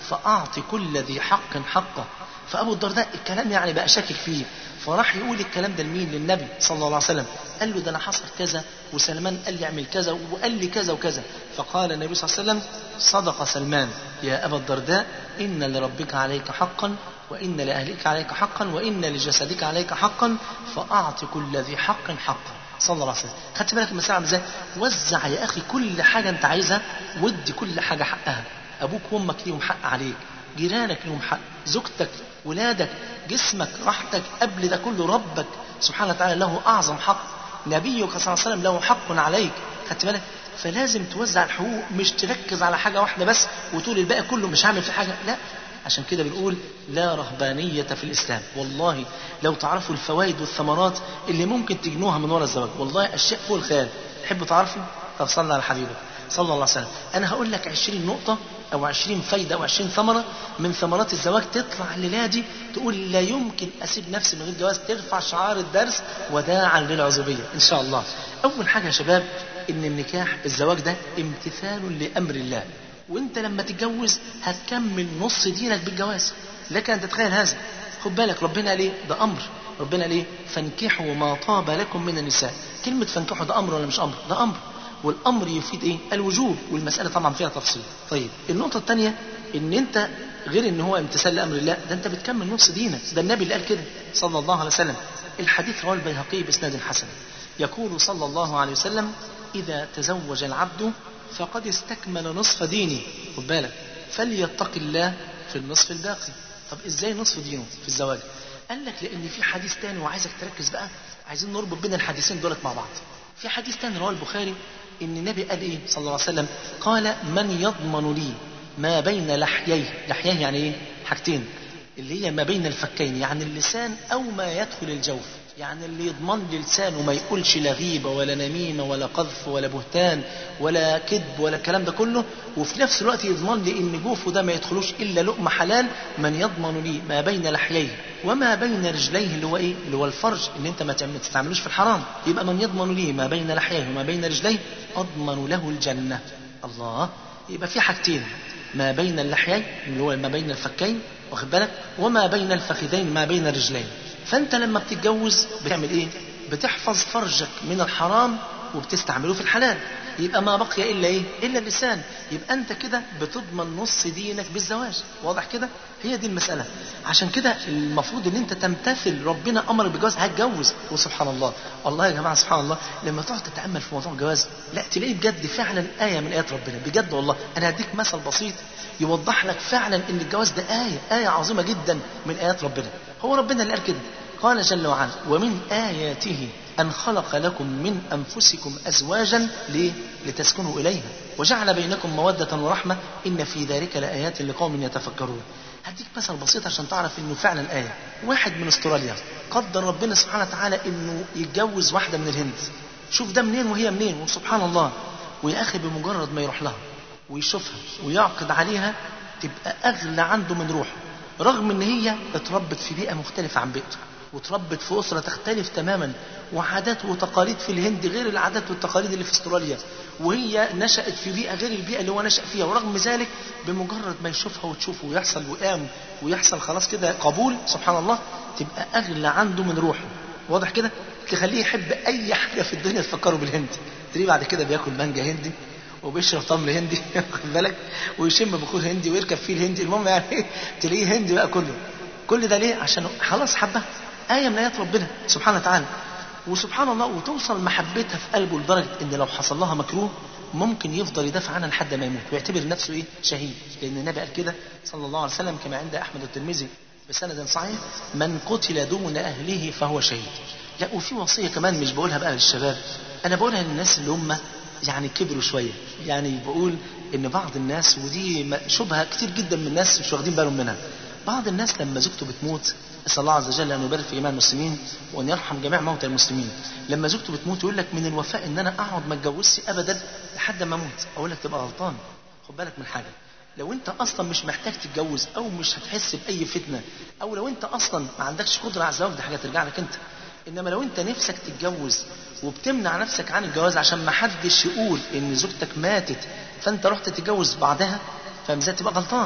Speaker 5: فأعطي كل ذي حق حقه فأبو الدرداء الكلام يعني بقى شاكك فيه فراح يقول الكلام ده لمين للنبي صلى الله عليه وسلم قال له ده انا حصل كذا وسلمان قال لي اعمل كذا وقال لي كذا وكذا فقال النبي صلى الله عليه وسلم صدق سلمان يا ابا الدرداء ان لربك عليك حقا وان لاهلك عليك حقا وان لجسدك عليك حقا فاعط كل ذي حق حقا صلى الله عليه وسلم خدت بالك المسألة عامله ازاي وزع يا اخي كل حاجه انت عايزها ودي كل حاجه حقها ابوك وامك ليهم حق عليك جيرانك ليهم حق زوجتك ولادك جسمك راحتك قبل ده كله ربك سبحانه وتعالى له اعظم حق نبيك صلى الله عليه وسلم له حق عليك خدت بالك فلازم توزع الحقوق مش تركز على حاجه واحده بس وتقول الباقي كله مش هعمل في حاجه لا عشان كده بنقول لا رهبانية في الإسلام والله لو تعرفوا الفوائد والثمرات اللي ممكن تجنوها من وراء الزواج والله أشياء فوق الخيال تحبوا تعرفوا طب صلى على حبيبك صلى الله عليه وسلم أنا هقول لك 20 نقطة أو 20 فايدة أو 20 ثمرة من ثمرات الزواج تطلع الليلة دي تقول لا يمكن أسيب نفسي من غير جواز ترفع شعار الدرس وداعا للعزوبية إن شاء الله أول حاجة يا شباب إن النكاح الزواج ده امتثال لأمر الله وانت لما تتجوز هتكمل نص دينك بالجواز لك ان تتخيل هذا خد بالك ربنا قال ايه ده امر ربنا قال ايه فانكحوا ما طاب لكم من النساء كلمه فانكحوا ده امر ولا مش امر ده امر والامر يفيد ايه الوجوب والمساله طبعا فيها تفصيل طيب النقطه الثانيه ان انت غير ان هو امتثال لامر الله ده انت بتكمل نص دينك ده النبي اللي قال كده صلى الله عليه وسلم الحديث رواه البيهقي باسناد حسن يقول صلى الله عليه وسلم اذا تزوج العبد فقد استكمل نصف دينه خد بالك فليتق الله في النصف الباقي طب ازاي نصف دينه في الزواج قال لك لان في حديث تاني وعايزك تركز بقى عايزين نربط بين الحديثين دولت مع بعض في حديث تاني رواه البخاري ان النبي قال ايه صلى الله عليه وسلم قال من يضمن لي ما بين لحييه لحييه يعني ايه حاجتين اللي هي ما بين الفكين يعني اللسان او ما يدخل الجوف يعني اللي يضمن لي لسانه ما يقولش لا غيبه ولا نميمه ولا قذف ولا بهتان ولا كذب ولا الكلام ده كله وفي نفس الوقت يضمن لي ان جوفه ده ما يدخلوش الا لقمه حلال من يضمن لي ما بين لحييه وما بين رجليه اللي هو ايه؟ اللي هو الفرج ان انت ما تستعملوش في الحرام يبقى من يضمن لي ما بين لحييه وما بين رجليه اضمن له الجنه الله يبقى في حاجتين ما بين اللحيين اللي هو ما بين الفكين واخد بالك وما بين الفخذين ما بين الرجلين فانت لما بتتجوز بتعمل ايه بتحفظ فرجك من الحرام وبتستعمله في الحلال يبقى ما بقي الا ايه الا اللسان يبقى انت كده بتضمن نص دينك بالزواج واضح كده هي دي المساله عشان كده المفروض ان انت تمتثل ربنا امرك بالجواز هتجوز وسبحان الله والله يا جماعه سبحان الله لما تقعد تتامل في موضوع الجواز لا تلاقي بجد فعلا ايه من ايات ربنا بجد والله انا هديك مثل بسيط يوضح لك فعلا ان الجواز ده ايه ايه عظيمه جدا من ايات ربنا هو ربنا اللي قال كده قال جل وعلا ومن آياته أن خلق لكم من أنفسكم أزواجا ليه؟ لتسكنوا إليها وجعل بينكم مودة ورحمة إن في ذلك لآيات لقوم يتفكرون هديك مثل بسيط عشان تعرف انه فعلا آية واحد من استراليا قدر ربنا سبحانه وتعالى انه يتجوز واحدة من الهند شوف ده منين وهي منين وسبحان الله ويا اخي بمجرد ما يروح لها ويشوفها ويعقد عليها تبقى اغلى عنده من روحه رغم ان هي اتربت في بيئة مختلفة عن بيئته وتربت في أسرة تختلف تماما وعادات وتقاليد في الهند غير العادات والتقاليد اللي في استراليا وهي نشأت في بيئة غير البيئة اللي هو نشأ فيها ورغم ذلك بمجرد ما يشوفها وتشوفه ويحصل وئام ويحصل خلاص كده قبول سبحان الله تبقى أغلى عنده من روحه واضح كده تخليه يحب أي حاجة في الدنيا تفكره بالهند تلاقيه بعد كده بياكل مانجا هندي وبيشرب تمر هندي واخد بالك ويشم بخور هندي ويركب فيه الهندي المهم يعني تلاقيه هندي بقى كله كل ده ليه عشان خلاص حبها آية من آيات ربنا سبحانه وتعالى وسبحان الله وتوصل محبتها في قلبه لدرجة إن لو حصل لها مكروه ممكن يفضل يدافع عنها لحد ما يموت ويعتبر نفسه إيه شهيد لأن النبي قال كده صلى الله عليه وسلم كما عند أحمد الترمذي بسند صحيح من قتل دون أهله فهو شهيد لا وفي وصية كمان مش بقولها بقى للشباب أنا بقولها للناس اللي هم يعني كبروا شوية يعني بقول إن بعض الناس ودي شبهة كتير جدا من الناس مش واخدين بالهم منها بعض الناس لما زوجته بتموت اسال الله عز وجل ان يبارك في ايمان المسلمين وان يرحم جميع موتى المسلمين لما زوجته بتموت يقول لك من الوفاء ان انا اقعد ما اتجوزش ابدا لحد ما اموت اقول لك تبقى غلطان خد بالك من حاجه لو انت اصلا مش محتاج تتجوز او مش هتحس باي فتنه او لو انت اصلا ما عندكش قدره على الزواج دي حاجه ترجع لك انت انما لو انت نفسك تتجوز وبتمنع نفسك عن الجواز عشان ما حدش يقول ان زوجتك ماتت فانت رحت تتجوز بعدها فمزات تبقى غلطان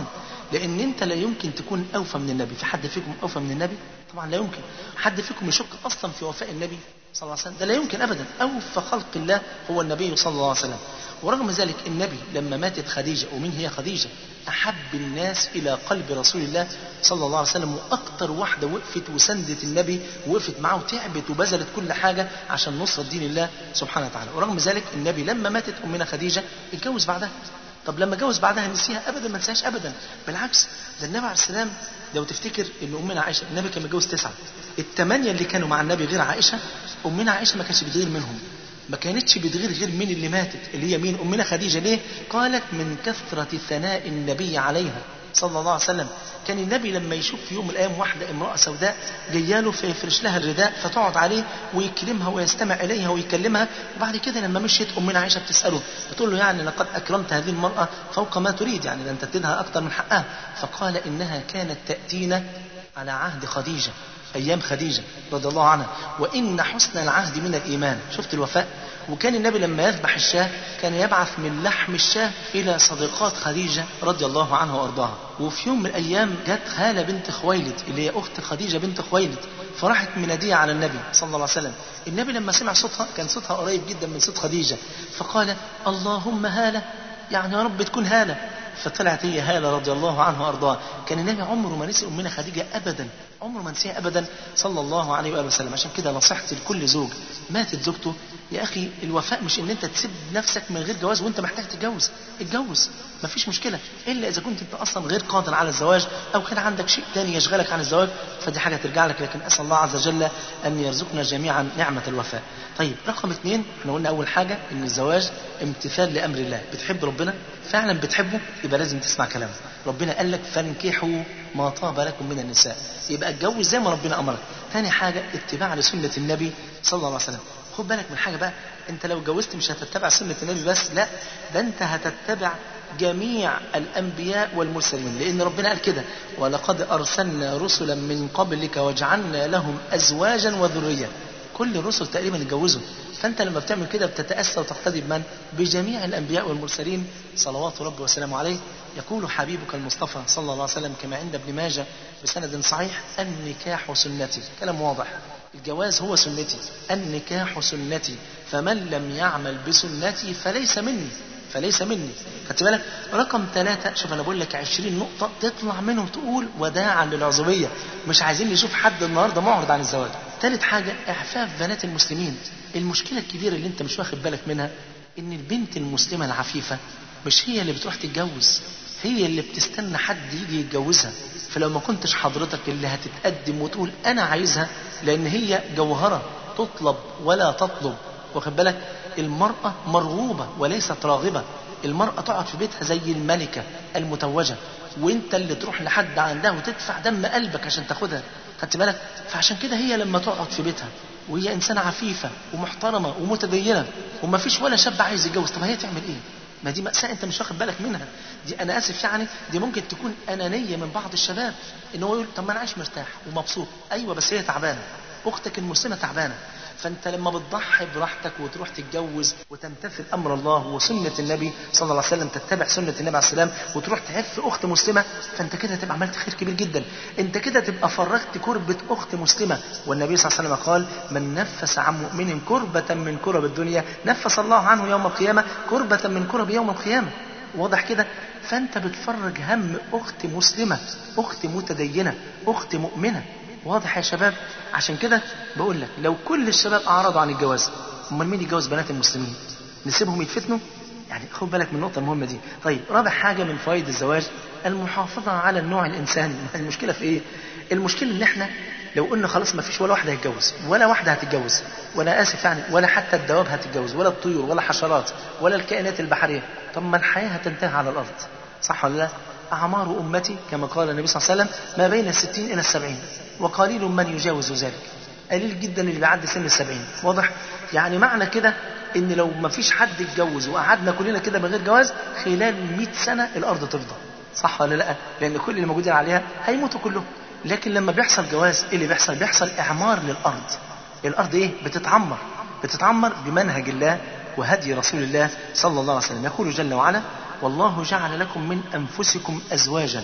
Speaker 5: لان انت لا يمكن تكون اوفى من النبي في حد فيكم اوفى من النبي طبعا لا يمكن حد فيكم يشك اصلا في وفاء النبي صلى الله عليه وسلم ده لا يمكن ابدا اوفى خلق الله هو النبي صلى الله عليه وسلم ورغم ذلك النبي لما ماتت خديجه ومين هي خديجه احب الناس الى قلب رسول الله صلى الله عليه وسلم واكتر واحده وقفت وسندت النبي ووقفت معاه وتعبت وبذلت كل حاجه عشان نصره دين الله سبحانه وتعالى ورغم ذلك النبي لما ماتت امنا خديجه اتجوز بعدها طب لما جوز بعدها نسيها ابدا ما نساهاش ابدا بالعكس ده النبي عليه السلام لو تفتكر ان امنا عائشه النبي كان متجوز تسعه الثمانيه اللي كانوا مع النبي غير عائشه امنا عائشه ما كانش بتغير منهم ما كانتش بتغير غير مين اللي ماتت اللي هي مين امنا خديجه ليه قالت من كثره ثناء النبي عليها صلى الله عليه وسلم كان النبي لما يشوف في يوم من الايام واحده امراه سوداء جايه له فيفرش لها الرداء فتقعد عليه ويكلمها ويستمع اليها ويكلمها وبعد كده لما مشيت امنا عائشه بتساله بتقول له يعني لقد اكرمت هذه المراه فوق ما تريد يعني ده انت تديها اكثر من حقها فقال انها كانت تاتينا على عهد خديجه ايام خديجه رضي الله عنها وان حسن العهد من الايمان شفت الوفاء وكان النبي لما يذبح الشاه كان يبعث من لحم الشاه الى صديقات خديجه رضي الله عنها وارضاها وفي يوم من الايام جت خاله بنت خويلد اللي هي اخت خديجه بنت خويلد فراحت مناديه على النبي صلى الله عليه وسلم النبي لما سمع صوتها كان صوتها قريب جدا من صوت خديجه فقال اللهم هاله يعني يا رب تكون هاله فطلعت هي هالة رضي الله عنها وأرضاها كان النبي عمره ما نسي أمنا خديجة أبدا عمره ما نسيها أبدا صلى الله عليه وآله وسلم عشان كده نصيحتي لكل زوج ماتت زوجته يا أخي الوفاء مش إن أنت تسيب نفسك من غير جواز وأنت محتاج تتجوز اتجوز مفيش مشكلة إلا إذا كنت أنت أصلا غير قادر على الزواج أو كان عندك شيء تاني يشغلك عن الزواج فدي حاجة ترجع لك لكن أسأل الله عز وجل أن يرزقنا جميعا نعمة الوفاء طيب رقم اثنين احنا قلنا أول حاجة إن الزواج امتثال لأمر الله بتحب ربنا فعلا بتحبه يبقى لازم تسمع كلامه ربنا قال لك فانكحوا ما طاب لكم من النساء يبقى اتجوز زي ما ربنا امرك ثاني حاجه اتباع لسنه النبي صلى الله عليه وسلم خد بالك من حاجه بقى انت لو اتجوزت مش هتتبع سنه النبي بس لا ده انت هتتبع جميع الانبياء والمرسلين لان ربنا قال كده ولقد ارسلنا رسلا من قبلك وجعلنا لهم ازواجا وذريه كل الرسل تقريبا اتجوزوا فانت لما بتعمل كده بتتاسى وتقتدي بمن بجميع الانبياء والمرسلين صلوات ربي وسلامه عليه يقول حبيبك المصطفى صلى الله عليه وسلم كما عند ابن ماجه بسند صحيح النكاح سنتي كلام واضح الجواز هو سنتي النكاح سنتي فمن لم يعمل بسنتي فليس مني فليس مني خدت بالك رقم ثلاثة شوف أنا بقول لك 20 نقطة تطلع منهم تقول وداعا للعزوبية مش عايزين نشوف حد النهاردة معرض عن الزواج ثالث حاجة إعفاف بنات المسلمين المشكلة الكبيرة اللي أنت مش واخد بالك منها إن البنت المسلمة العفيفة مش هي اللي بتروح تتجوز هي اللي بتستنى حد يجي يتجوزها فلو ما كنتش حضرتك اللي هتتقدم وتقول أنا عايزها لأن هي جوهرة تطلب ولا تطلب واخد بالك المرأة مرغوبة وليست راغبة المرأة تقعد في بيتها زي الملكة المتوجة وانت اللي تروح لحد عندها وتدفع دم قلبك عشان تاخدها خدت بالك فعشان كده هي لما تقعد في بيتها وهي انسانه عفيفه ومحترمه ومتدينه وما فيش ولا شاب عايز يتجوز طب هي تعمل ايه ما دي مأساة انت مش واخد بالك منها دي انا اسف يعني دي ممكن تكون انانيه من بعض الشباب ان هو يقول طب ما انا عايش مرتاح ومبسوط ايوه بس هي تعبانه اختك المسلمه تعبانه فانت لما بتضحي براحتك وتروح تتجوز وتمتثل امر الله وسنه النبي صلى الله عليه وسلم تتبع سنه النبي عليه السلام وتروح تعف اخت مسلمه فانت كده تبقى عملت خير كبير جدا انت كده تبقى فرغت كربه اخت مسلمه والنبي صلى الله عليه وسلم قال من نفس عن مؤمن كربه من كرب الدنيا نفس الله عنه يوم القيامه كربه من كرب يوم القيامه واضح كده فانت بتفرج هم اخت مسلمه اخت متدينه اخت مؤمنه واضح يا شباب عشان كده بقول لك لو كل الشباب اعرضوا عن الجواز امال مين يتجوز بنات المسلمين نسيبهم يتفتنوا يعني خد بالك من النقطه المهمه دي طيب رابع حاجه من فوائد الزواج المحافظه على النوع الانساني المشكله في ايه المشكله ان احنا لو قلنا خلاص ما فيش ولا واحده هتتجوز ولا واحده هتتجوز ولا اسف يعني ولا حتى الدواب هتتجوز ولا الطيور ولا حشرات ولا الكائنات البحريه طب ما الحياه هتنتهي على الارض صح ولا لا أعمار أمتي كما قال النبي صلى الله عليه وسلم ما بين الستين إلى السبعين وقليل من يجاوز ذلك قليل جدا اللي بيعدي سن السبعين واضح يعني معنى كده ان لو ما فيش حد يتجوز وقعدنا كلنا كده من غير جواز خلال 100 سنة الأرض تفضى صح ولا لا لأن كل اللي موجودين عليها هيموتوا كلهم لكن لما بيحصل جواز ايه اللي بيحصل بيحصل إعمار للأرض الأرض ايه بتتعمر بتتعمر بمنهج الله وهدي رسول الله صلى الله عليه وسلم يقول جل وعلا والله جعل لكم من أنفسكم أزواجا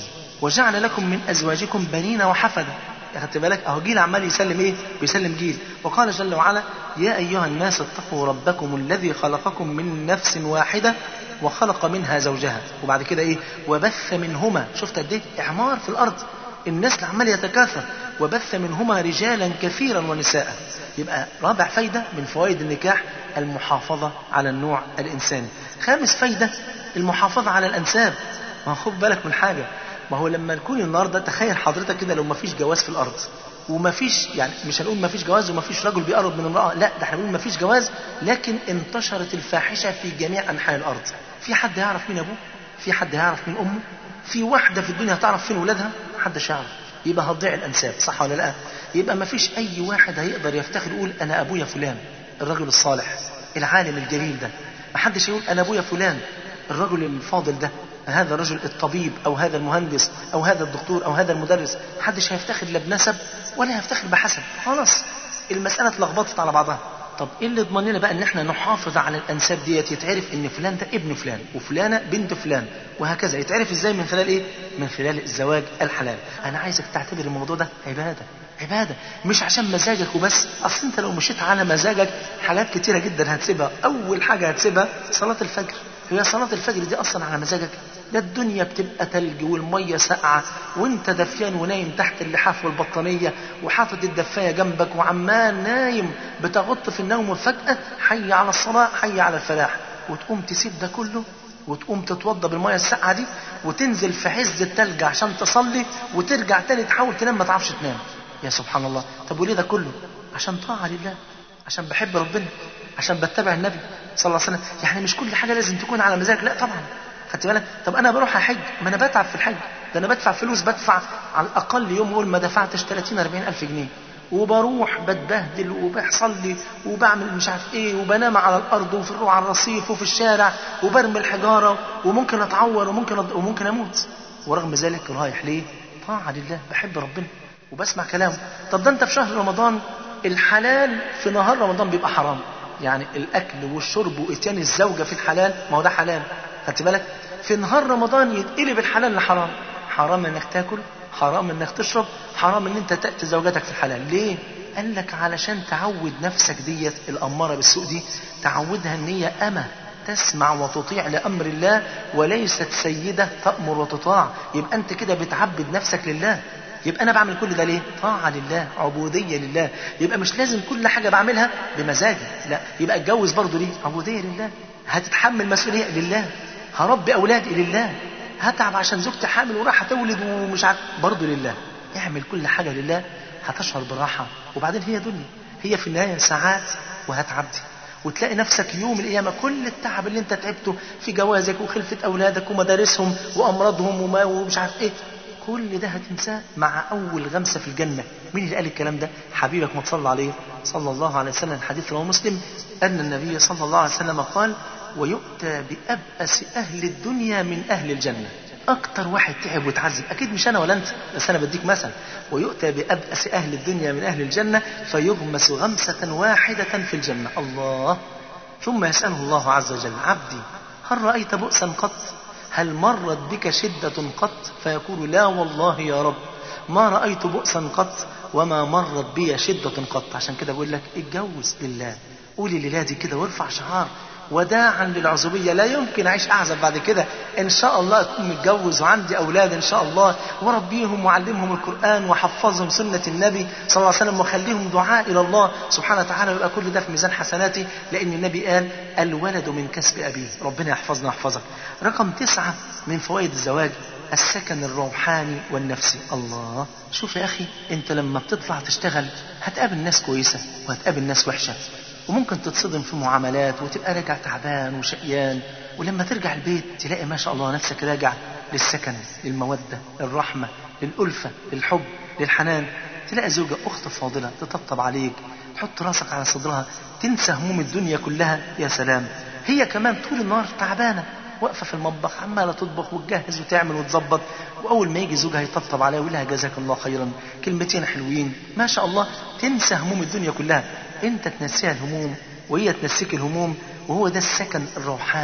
Speaker 5: وجعل لكم من ازواجكم بنين وحفدا خدت بالك اهو جيل عمال يسلم ايه بيسلم جيل وقال جل وعلا يا ايها الناس اتقوا ربكم الذي خلقكم من نفس واحده وخلق منها زوجها وبعد كده ايه وبث منهما شفت قد ايه اعمار في الارض الناس اللي عمال يتكاثر وبث منهما رجالا كثيرا ونساء يبقى رابع فايده من فوائد النكاح المحافظه على النوع الانساني خامس فايده المحافظه على الانساب ما خد بالك من حاجه ما هو لما نكون النهارده تخيل حضرتك كده لو ما فيش جواز في الارض وما فيش يعني مش هنقول ما فيش جواز وما فيش رجل بيقرب من امراه لا ده احنا بنقول ما فيش جواز لكن انتشرت الفاحشه في جميع انحاء الارض في حد يعرف مين ابوه في حد يعرف مين امه في واحده في الدنيا هتعرف فين ولادها محدش يعرف يبقى هتضيع الانساب صح ولا لا يبقى ما فيش اي واحد هيقدر يفتخر يقول انا ابويا فلان الرجل الصالح العالم الجليل ده محدش يقول انا ابويا فلان الرجل الفاضل ده هذا الرجل الطبيب او هذا المهندس او هذا الدكتور او هذا المدرس محدش هيفتخر لا بنسب ولا هيفتخر بحسب خلاص المساله اتلخبطت على بعضها طب ايه اللي يضمن لنا بقى ان احنا نحافظ على الانساب ديت يتعرف ان فلان ده ابن فلان وفلانه بنت فلان وهكذا يتعرف ازاي من خلال ايه من خلال الزواج الحلال انا عايزك تعتبر الموضوع ده عباده عباده مش عشان مزاجك وبس اصل انت لو مشيت على مزاجك حاجات كتيره جدا هتسيبها اول حاجه هتسيبها صلاه الفجر هي صلاه الفجر دي اصلا على مزاجك ده الدنيا بتبقى تلج والمية ساقعة وانت دفيان ونايم تحت اللحاف والبطانية وحاطط الدفاية جنبك وعمال نايم بتغط في النوم وفجأة حي على الصلاة حي على الفلاح وتقوم تسيب ده كله وتقوم تتوضى بالمية الساقعة دي وتنزل في عز التلج عشان تصلي وترجع تاني تحاول تنام ما تعرفش تنام يا سبحان الله طب وليه ده كله عشان طاعة لله عشان بحب ربنا عشان بتبع النبي صلى الله عليه وسلم يعني مش كل حاجة لازم تكون على مزاجك لا طبعا خدت بالك طب انا بروح احج ما انا بتعب في الحج ده انا بدفع فلوس بدفع على الاقل يوم اقول ما دفعتش 30 40 الف جنيه وبروح بتبهدل وبيحصل لي وبعمل مش عارف ايه وبنام على الارض وفي على الرصيف وفي الشارع وبرمي الحجاره وممكن اتعور وممكن أض... وممكن اموت ورغم ذلك رايح ليه؟ طاعه لله بحب ربنا وبسمع كلامه طب ده انت في شهر رمضان الحلال في نهار رمضان بيبقى حرام يعني الاكل والشرب واتيان الزوجه في الحلال ما هو ده حلال خدت بالك في نهار رمضان يتقلب الحلال لحرام حرام انك تاكل حرام انك تشرب حرام ان انت تاتي زوجتك في الحلال ليه قال لك علشان تعود نفسك ديت الاماره بالسوء دي تعودها ان هي اما تسمع وتطيع لامر الله وليست سيده تامر وتطاع يبقى انت كده بتعبد نفسك لله يبقى انا بعمل كل ده ليه طاعه لله عبوديه لله يبقى مش لازم كل حاجه بعملها بمزاجي لا يبقى اتجوز برضه ليه عبوديه لله هتتحمل مسؤوليه لله هربي اولادي لله هتعب عشان زوجتي حامل وراح تولد ومش عارف برضه لله اعمل كل حاجه لله هتشعر براحه وبعدين هي دنيا هي في النهايه ساعات وهتعدي وتلاقي نفسك يوم القيامه كل التعب اللي انت تعبته في جوازك وخلفه اولادك ومدارسهم وامراضهم وما ومش عارف ايه كل ده هتنساه مع اول غمسه في الجنه مين اللي قال الكلام ده حبيبك ما تصلى عليه صلى الله عليه وسلم الحديث رواه مسلم ان النبي صلى الله عليه وسلم قال ويؤتى بأبأس أهل الدنيا من أهل الجنة أكتر واحد تعب وتعذب أكيد مش أنا ولا أنت بس أنا بديك مثل ويؤتى بأبأس أهل الدنيا من أهل الجنة فيغمس غمسة واحدة في الجنة الله ثم يسأله الله عز وجل عبدي هل رأيت بؤسا قط هل مرت بك شدة قط فيقول لا والله يا رب ما رأيت بؤسا قط وما مرت بي شدة قط عشان كده بقول لك اتجوز لله قولي للادي كده وارفع شعار وداعا للعزوبيه لا يمكن اعيش اعزب بعد كده ان شاء الله اكون متجوز وعندي اولاد ان شاء الله وربيهم وعلمهم القران وحفظهم سنه النبي صلى الله عليه وسلم وخليهم دعاء الى الله سبحانه وتعالى ويبقى كل ده في ميزان حسناتي لان النبي قال الولد من كسب ابيه ربنا يحفظنا ويحفظك رقم تسعه من فوائد الزواج السكن الروحاني والنفسي الله شوف يا اخي انت لما بتطلع تشتغل هتقابل ناس كويسه وهتقابل ناس وحشه وممكن تتصدم في معاملات وتبقى راجع تعبان وشقيان ولما ترجع البيت تلاقي ما شاء الله نفسك راجع للسكن للمودة للرحمة للألفة للحب للحنان تلاقي زوجة أخت فاضلة تطبطب عليك تحط راسك على صدرها تنسى هموم الدنيا كلها يا سلام هي كمان طول النهار تعبانة واقفة في المطبخ عمالة تطبخ وتجهز وتعمل وتظبط وأول ما يجي زوجها يطبطب عليها ويقول لها جزاك الله خيرا كلمتين حلوين ما شاء الله تنسى هموم الدنيا كلها انت تنسيها الهموم وهي تنسيك الهموم وهو ده السكن الروحاني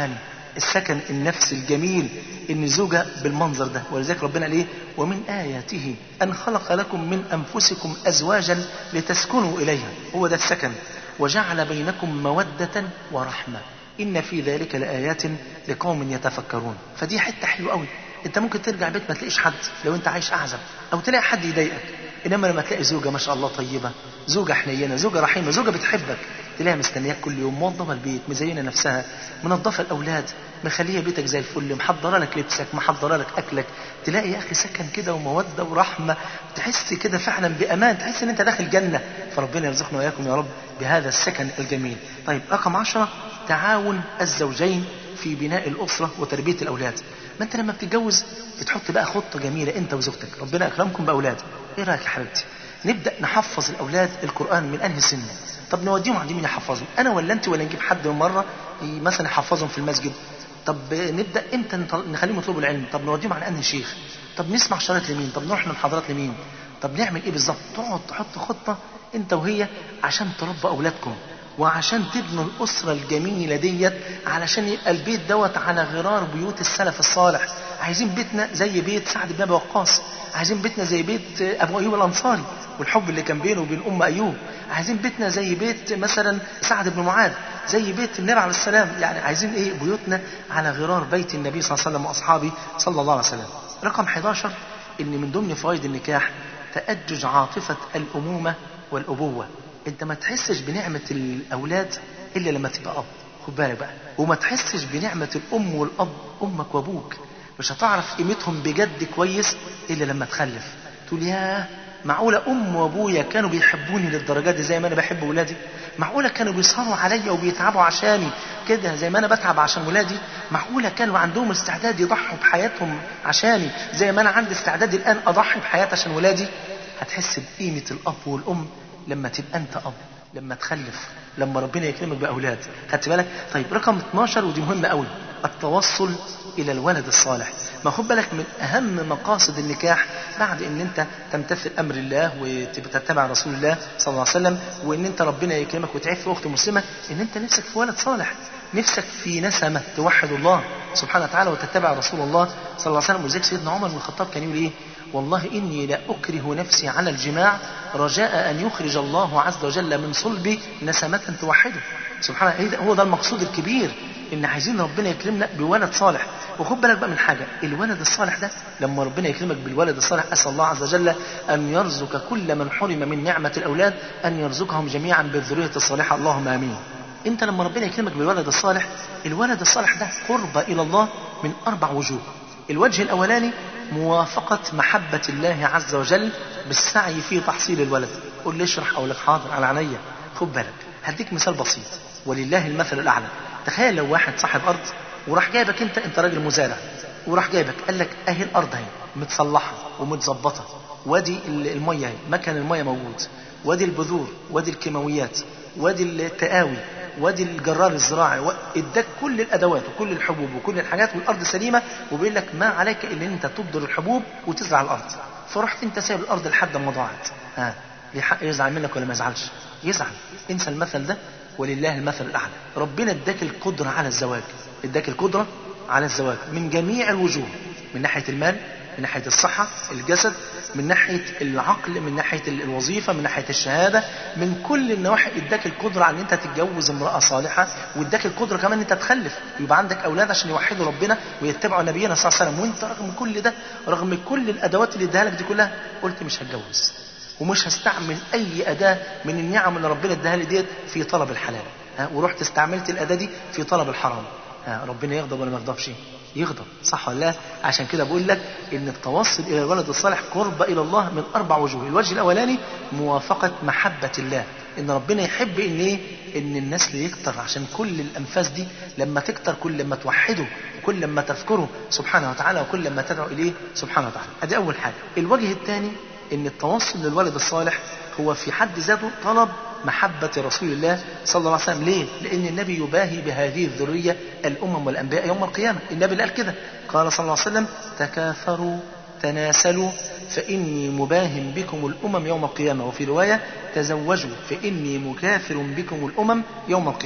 Speaker 5: السكن النفسي الجميل ان زوجة بالمنظر ده ولذلك ربنا قال ايه ومن آياته أن خلق لكم من أنفسكم أزواجا لتسكنوا إليها هو ده السكن وجعل بينكم مودة ورحمة إن في ذلك لآيات لقوم يتفكرون فدي حتة حلوة قوي انت ممكن ترجع بيت ما تلاقيش حد لو انت عايش اعزب او تلاقي حد يضايقك انما لما تلاقي زوجه ما شاء الله طيبه زوجه حنينه زوجه رحيمه زوجه بتحبك تلاقيها مستنياك كل يوم موظفه البيت مزينه نفسها منظفه الاولاد مخليه بيتك زي الفل محضره لك لبسك محضره لك اكلك تلاقي يا اخي سكن كده وموده ورحمه تحس كده فعلا بامان تحس ان انت داخل جنه فربنا يرزقنا واياكم يا رب بهذا السكن الجميل طيب رقم عشرة تعاون الزوجين في بناء الاسره وتربيه الاولاد ما انت لما بتتجوز بتحط بقى خطه جميله انت وزوجتك ربنا اكرمكم باولاد ايه رايك يا حبيبتي نبدا نحفظ الاولاد القران من انهي سن طب نوديهم عند مين يحفظهم انا ولا انت ولا نجيب حد من مره مثلا يحفظهم في المسجد طب نبدا امتى نخليهم يطلبوا العلم طب نوديهم على انهي شيخ طب نسمع شرايط لمين طب نروح للحضرات لمين طب نعمل ايه بالظبط تقعد تحط خطه انت وهي عشان تربى اولادكم وعشان تبنوا الأسرة الجميلة ديت علشان يبقى البيت دوت على غرار بيوت السلف الصالح عايزين بيتنا زي بيت سعد بن أبي وقاص عايزين بيتنا زي بيت أبو أيوب الأنصاري والحب اللي كان بينه وبين أم أيوب عايزين بيتنا زي بيت مثلا سعد بن معاذ زي بيت النبي عليه السلام يعني عايزين ايه بيوتنا على غرار بيت النبي صلى الله عليه وسلم واصحابه صلى الله عليه وسلم رقم 11 ان من ضمن فوائد النكاح تأجج عاطفة الأمومة والأبوة انت ما تحسش بنعمة الأولاد إلا لما تبقى أب خد بالك بقى وما تحسش بنعمة الأم والأب أمك وأبوك مش هتعرف قيمتهم بجد كويس إلا لما تخلف تقول ياه معقولة أم وأبويا كانوا بيحبوني للدرجات دي زي ما أنا بحب ولادي معقولة كانوا بيسهروا عليا وبيتعبوا عشاني كده زي ما أنا بتعب عشان ولادي معقولة كانوا عندهم استعداد يضحوا بحياتهم عشاني زي ما أنا عندي استعداد الآن أضحي بحياتي عشان ولادي هتحس بقيمة الأب والأم لما تبقى أنت أب لما تخلف لما ربنا يكرمك بأولاد خدت بالك طيب رقم 12 ودي مهمة قوي التوصل إلى الولد الصالح ما خد بالك من أهم مقاصد النكاح بعد أن أنت تمتثل أمر الله وتتبع رسول الله صلى الله عليه وسلم وأن أنت ربنا يكرمك وتعف أخت مسلمة أن أنت نفسك في ولد صالح نفسك في نسمة توحد الله سبحانه وتعالى وتتبع رسول الله صلى الله عليه وسلم وزيك سيدنا عمر بن الخطاب كان يقول إيه والله إني لا أكره نفسي على الجماع رجاء أن يخرج الله عز وجل من صلبي نسمة توحده سبحان الله هو ده المقصود الكبير إن عايزين ربنا يكرمنا بولد صالح وخد بالك بقى من حاجة الولد الصالح ده لما ربنا يكرمك بالولد الصالح أسأل الله عز وجل أن يرزق كل من حرم من نعمة الأولاد أن يرزقهم جميعا بالذرية الصالحة اللهم آمين انت لما ربنا يكرمك بالولد الصالح الولد الصالح ده قرب الى الله من اربع وجوه الوجه الاولاني موافقة محبة الله عز وجل بالسعي في تحصيل الولد قول لي اشرح اقول لك حاضر على عينيا خد بالك هديك مثال بسيط ولله المثل الاعلى تخيل لو واحد صاحب ارض وراح جايبك انت انت راجل مزارع وراح جايبك قال لك اهي الارض اهي متصلحه ومتظبطه وادي الميه اهي مكان الميه موجود وادي البذور وادي الكيماويات وادي التقاوي وادي الجرار الزراعي اداك كل الادوات وكل الحبوب وكل الحاجات والارض سليمه وبيقول لك ما عليك الا ان انت تبذر الحبوب وتزرع الارض فرحت انت سايب الارض لحد ما ضاعت ها ليه حق يزعل منك ولا ما يزعلش يزعل انسى المثل ده ولله المثل الاعلى ربنا اداك القدره على الزواج اداك القدره على الزواج من جميع الوجوه من ناحيه المال من ناحيه الصحه الجسد من ناحيه العقل من ناحيه الوظيفه من ناحيه الشهاده من كل النواحي اداك القدره على ان انت تتجوز امراه صالحه واداك القدره كمان ان انت تخلف يبقى عندك اولاد عشان يوحدوا ربنا ويتبعوا نبينا صلى الله عليه وسلم وانت رغم كل ده رغم كل الادوات اللي اداها لك دي كلها قلت مش هتجوز ومش هستعمل اي اداه من النعم اللي ربنا اداها لي ديت في طلب الحلال ها ورحت استعملت الاداه دي في طلب الحرام ها ربنا يغضب ولا ما يغضبش يغضب صح ولا لا عشان كده بقول لك ان التوصل الى الولد الصالح قرب الى الله من اربع وجوه الوجه الاولاني موافقه محبه الله ان ربنا يحب ان ايه ان النسل يكتر عشان كل الانفاس دي لما تكتر كل لما توحده كل لما تذكره سبحانه وتعالى وكل لما تدعو اليه سبحانه وتعالى ادي اول حاجه الوجه الثاني ان التوصل للولد الصالح هو في حد ذاته طلب محبة رسول الله صلى الله عليه وسلم ليه؟ لأن النبي يباهي بهذه الذرية الأمم والأنبياء يوم القيامة النبي اللي قال كده قال صلى الله عليه وسلم تكاثروا تناسلوا فإني مباهم بكم الأمم يوم القيامة وفي رواية تزوجوا فإني مكافر بكم الأمم يوم القيامة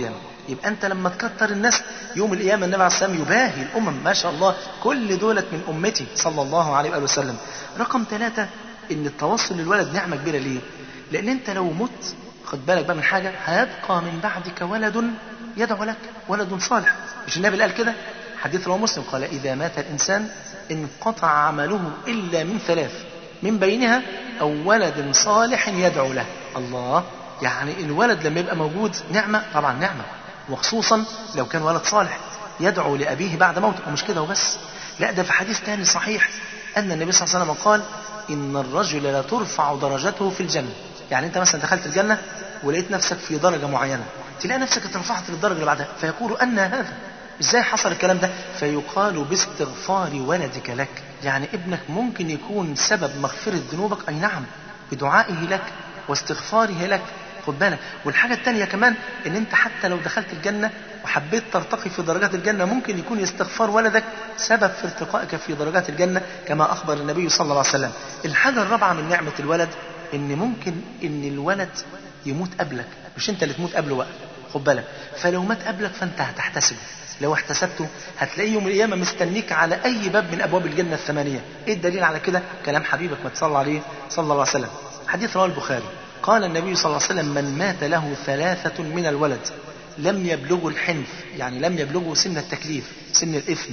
Speaker 5: يبقى انت لما تكتر الناس يوم القيامه النبي عليه الصلاه والسلام يباهي الامم ما شاء الله كل دولت من امتي صلى الله عليه واله وسلم رقم ثلاثة ان التوصل للولد نعمه كبيره ليه لان انت لو مت خد بالك بقى من حاجه هيبقى من بعدك ولد يدعو لك ولد صالح مش النبي اللي قال كده حديث رواه مسلم قال اذا مات الانسان انقطع عمله الا من ثلاث من بينها او ولد صالح يدعو له الله يعني الولد لما يبقى موجود نعمه طبعا نعمه وخصوصا لو كان ولد صالح يدعو لابيه بعد موته ومش كده وبس لا ده في حديث تاني صحيح ان النبي صلى الله عليه وسلم قال ان الرجل لترفع درجته في الجنه يعني انت مثلا دخلت الجنه ولقيت نفسك في درجه معينه تلاقي نفسك اترفعت للدرجه اللي بعدها فيقول ان هذا ازاي حصل الكلام ده فيقال باستغفار ولدك لك يعني ابنك ممكن يكون سبب مغفرة ذنوبك اي نعم بدعائه لك واستغفاره لك خد بالك والحاجة التانية كمان ان انت حتى لو دخلت الجنة وحبيت ترتقي في درجات الجنة ممكن يكون استغفار ولدك سبب في ارتقائك في درجات الجنة كما اخبر النبي صلى الله عليه وسلم الحاجة الرابعة من نعمة الولد ان ممكن ان الولد يموت قبلك مش انت اللي تموت قبله بقى خد بالك فلو مات قبلك فانت هتحتسبه لو احتسبته هتلاقيه يوم القيامة مستنيك على أي باب من أبواب الجنة الثمانية إيه الدليل على كده كلام حبيبك ما تصلى عليه صلى الله عليه وسلم حديث رواه البخاري قال النبي صلى الله عليه وسلم من مات له ثلاثة من الولد لم يبلغوا الحنف يعني لم يبلغوا سن التكليف سن الإثم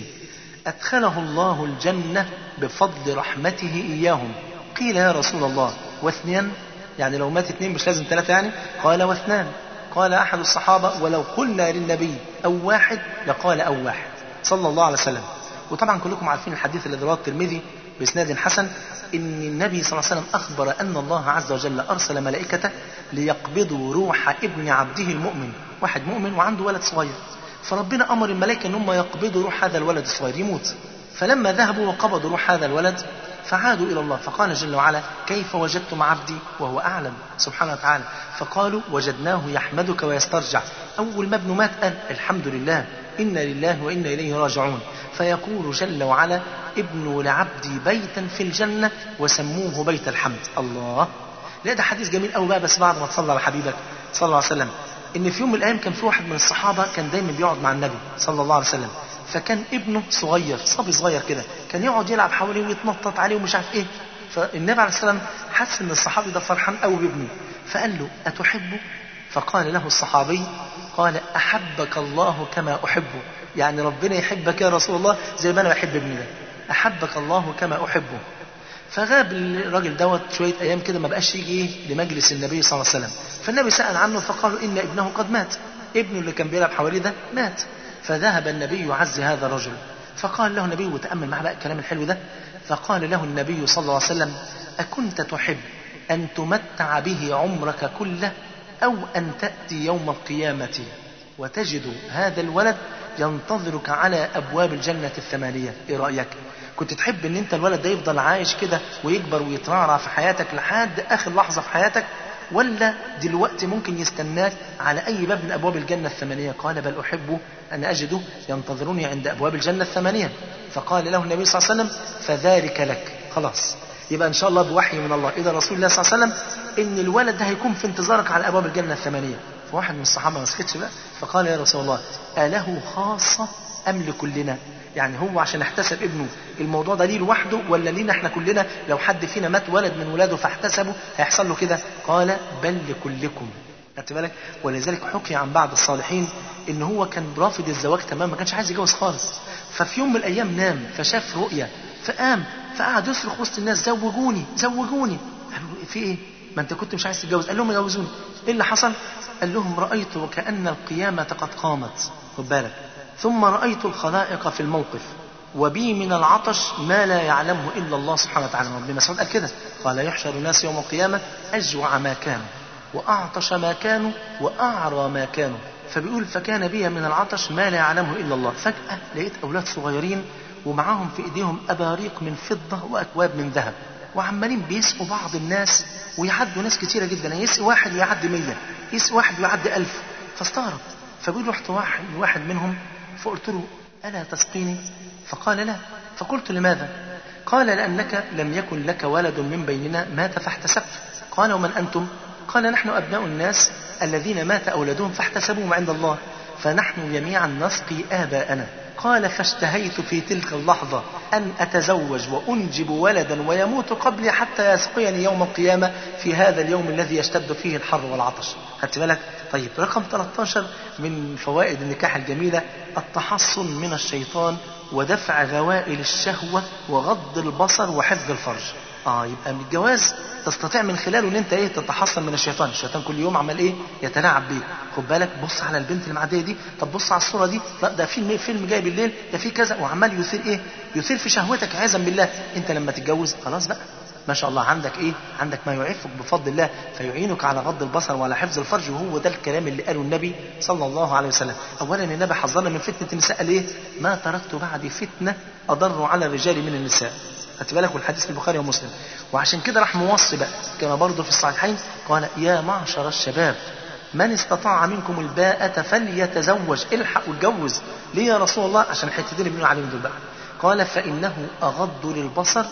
Speaker 5: أدخله الله الجنة بفضل رحمته إياهم قيل يا رسول الله واثنين يعني لو مات اثنين مش لازم ثلاثة يعني قال واثنان قال أحد الصحابة ولو قلنا للنبي أو واحد لقال أو واحد صلى الله عليه وسلم وطبعا كلكم عارفين الحديث الذي رواه الترمذي بإسناد حسن إن النبي صلى الله عليه وسلم أخبر أن الله عز وجل أرسل ملائكته ليقبضوا روح ابن عبده المؤمن واحد مؤمن وعنده ولد صغير فربنا أمر الملائكة أن هم يقبضوا روح هذا الولد الصغير يموت فلما ذهبوا وقبضوا روح هذا الولد فعادوا إلى الله فقال جل وعلا كيف وجدتم عبدي وهو أعلم سبحانه وتعالى فقالوا وجدناه يحمدك ويسترجع أول ما ابنه مات قال الحمد لله إنا لله وإنا إليه راجعون فيقول جل وعلا ابنوا لعبدي بيتا في الجنة وسموه بيت الحمد الله لا ده حديث جميل قوي بقى بس بعد ما تصلى على حبيبك صلى الله عليه وسلم ان في يوم من الايام كان في واحد من الصحابه كان دايما بيقعد مع النبي صلى الله عليه وسلم فكان ابنه صغير صبي صغير كده كان يقعد يلعب حواليه ويتنطط عليه ومش عارف ايه فالنبي عليه السلام حس ان الصحابي ده فرحان قوي بابنه فقال له اتحبه فقال له الصحابي قال احبك الله كما احبه يعني ربنا يحبك يا رسول الله زي ما انا بحب ابني ده احبك الله كما احبه فغاب الراجل دوت شويه ايام كده ما بقاش يجي ايه لمجلس النبي صلى الله عليه وسلم فالنبي سال عنه فقالوا ان ابنه قد مات ابنه اللي كان بيلعب حواليه ده مات فذهب النبي يعزي هذا الرجل فقال له النبي وتامل معاه بقى الكلام الحلو ده فقال له النبي صلى الله عليه وسلم اكنت تحب ان تمتع به عمرك كله او ان تاتي يوم القيامه وتجد هذا الولد ينتظرك على ابواب الجنه الثمانيه ايه رايك كنت تحب ان انت الولد ده يفضل عايش كده ويكبر ويترعرع في حياتك لحد اخر لحظه في حياتك ولا دلوقتي ممكن يستناك على اي باب من ابواب الجنه الثمانيه قال بل احب ان اجده ينتظرني عند ابواب الجنه الثمانيه فقال له النبي صلى الله عليه وسلم فذلك لك خلاص يبقى ان شاء الله بوحي من الله الى رسول الله صلى الله عليه وسلم ان الولد ده هيكون في انتظارك على ابواب الجنه الثمانيه فواحد من الصحابه ما سكتش بقى فقال يا رسول الله اله خاصه ام لكلنا يعني هو عشان احتسب ابنه الموضوع ده ليه لوحده ولا لينا احنا كلنا لو حد فينا مات ولد من ولاده فاحتسبه هيحصل له كده قال بل لكلكم خدت بالك ولذلك حكي عن بعض الصالحين ان هو كان رافض الزواج تماما ما كانش عايز يتجوز خالص ففي يوم من الايام نام فشاف رؤيا فقام فقعد يصرخ وسط الناس زوجوني زوجوني قالوا له في ايه ما انت كنت مش عايز تتجوز قال لهم جوزوني ايه اللي حصل قال لهم رايت وكان القيامه قد قامت خد بالك ثم رأيت الخلائق في الموقف وبي من العطش ما لا يعلمه إلا الله سبحانه وتعالى ابن مسعود قال كده قال يحشر الناس يوم القيامة أجوع ما كانوا وأعطش ما كانوا وأعرى ما كانوا فبيقول فكان بي من العطش ما لا يعلمه إلا الله فجأة لقيت أولاد صغيرين ومعاهم في إيديهم أباريق من فضة وأكواب من ذهب وعمالين بيسقوا بعض الناس ويعدوا ناس كتيرة جدا يسقي واحد ويعدي مية يسقي واحد ويعدي ألف فاستغرب فبيقول رحت واحد واحد منهم فقلت له ألا تسقيني فقال لا فقلت لماذا قال لأنك لم يكن لك ولد من بيننا مات فاحتسبت قال ومن أنتم قال نحن أبناء الناس الذين مات أولادهم فاحتسبوهم عند الله فنحن جميعا نسقي آباءنا قال فاشتهيت في تلك اللحظة أن أتزوج وأنجب ولدا ويموت قبلي حتى يسقيني يوم القيامة في هذا اليوم الذي يشتد فيه الحر والعطش خدت بالك طيب رقم 13 من فوائد النكاح الجميلة التحصن من الشيطان ودفع غوائل الشهوة وغض البصر وحفظ الفرج اه يبقى من الجواز تستطيع من خلاله ان انت ايه تتحصن من الشيطان الشيطان كل يوم عمال ايه يتلاعب بيك خد بالك بص على البنت المعديه دي طب بص على الصوره دي لا ده فيلم فيلم جاي بالليل ده في كذا وعمال يثير ايه يثير في شهوتك عياذا بالله انت لما تتجوز خلاص بقى ما شاء الله عندك ايه عندك ما يعفك بفضل الله فيعينك على غض البصر وعلى حفظ الفرج وهو ده الكلام اللي قاله النبي صلى الله عليه وسلم اولا النبي حذرنا من فتنه النساء قال ايه ما تركت بعدي فتنه اضر على الرجال من النساء خدت بالك والحديث في البخاري ومسلم وعشان كده راح موصي بقى كما برضه في الصحيحين قال يا معشر الشباب من استطاع منكم الباءة فليتزوج الحق واتجوز ليه يا رسول الله عشان الحتتين اللي بنقول عليهم دول بقى قال فإنه أغض للبصر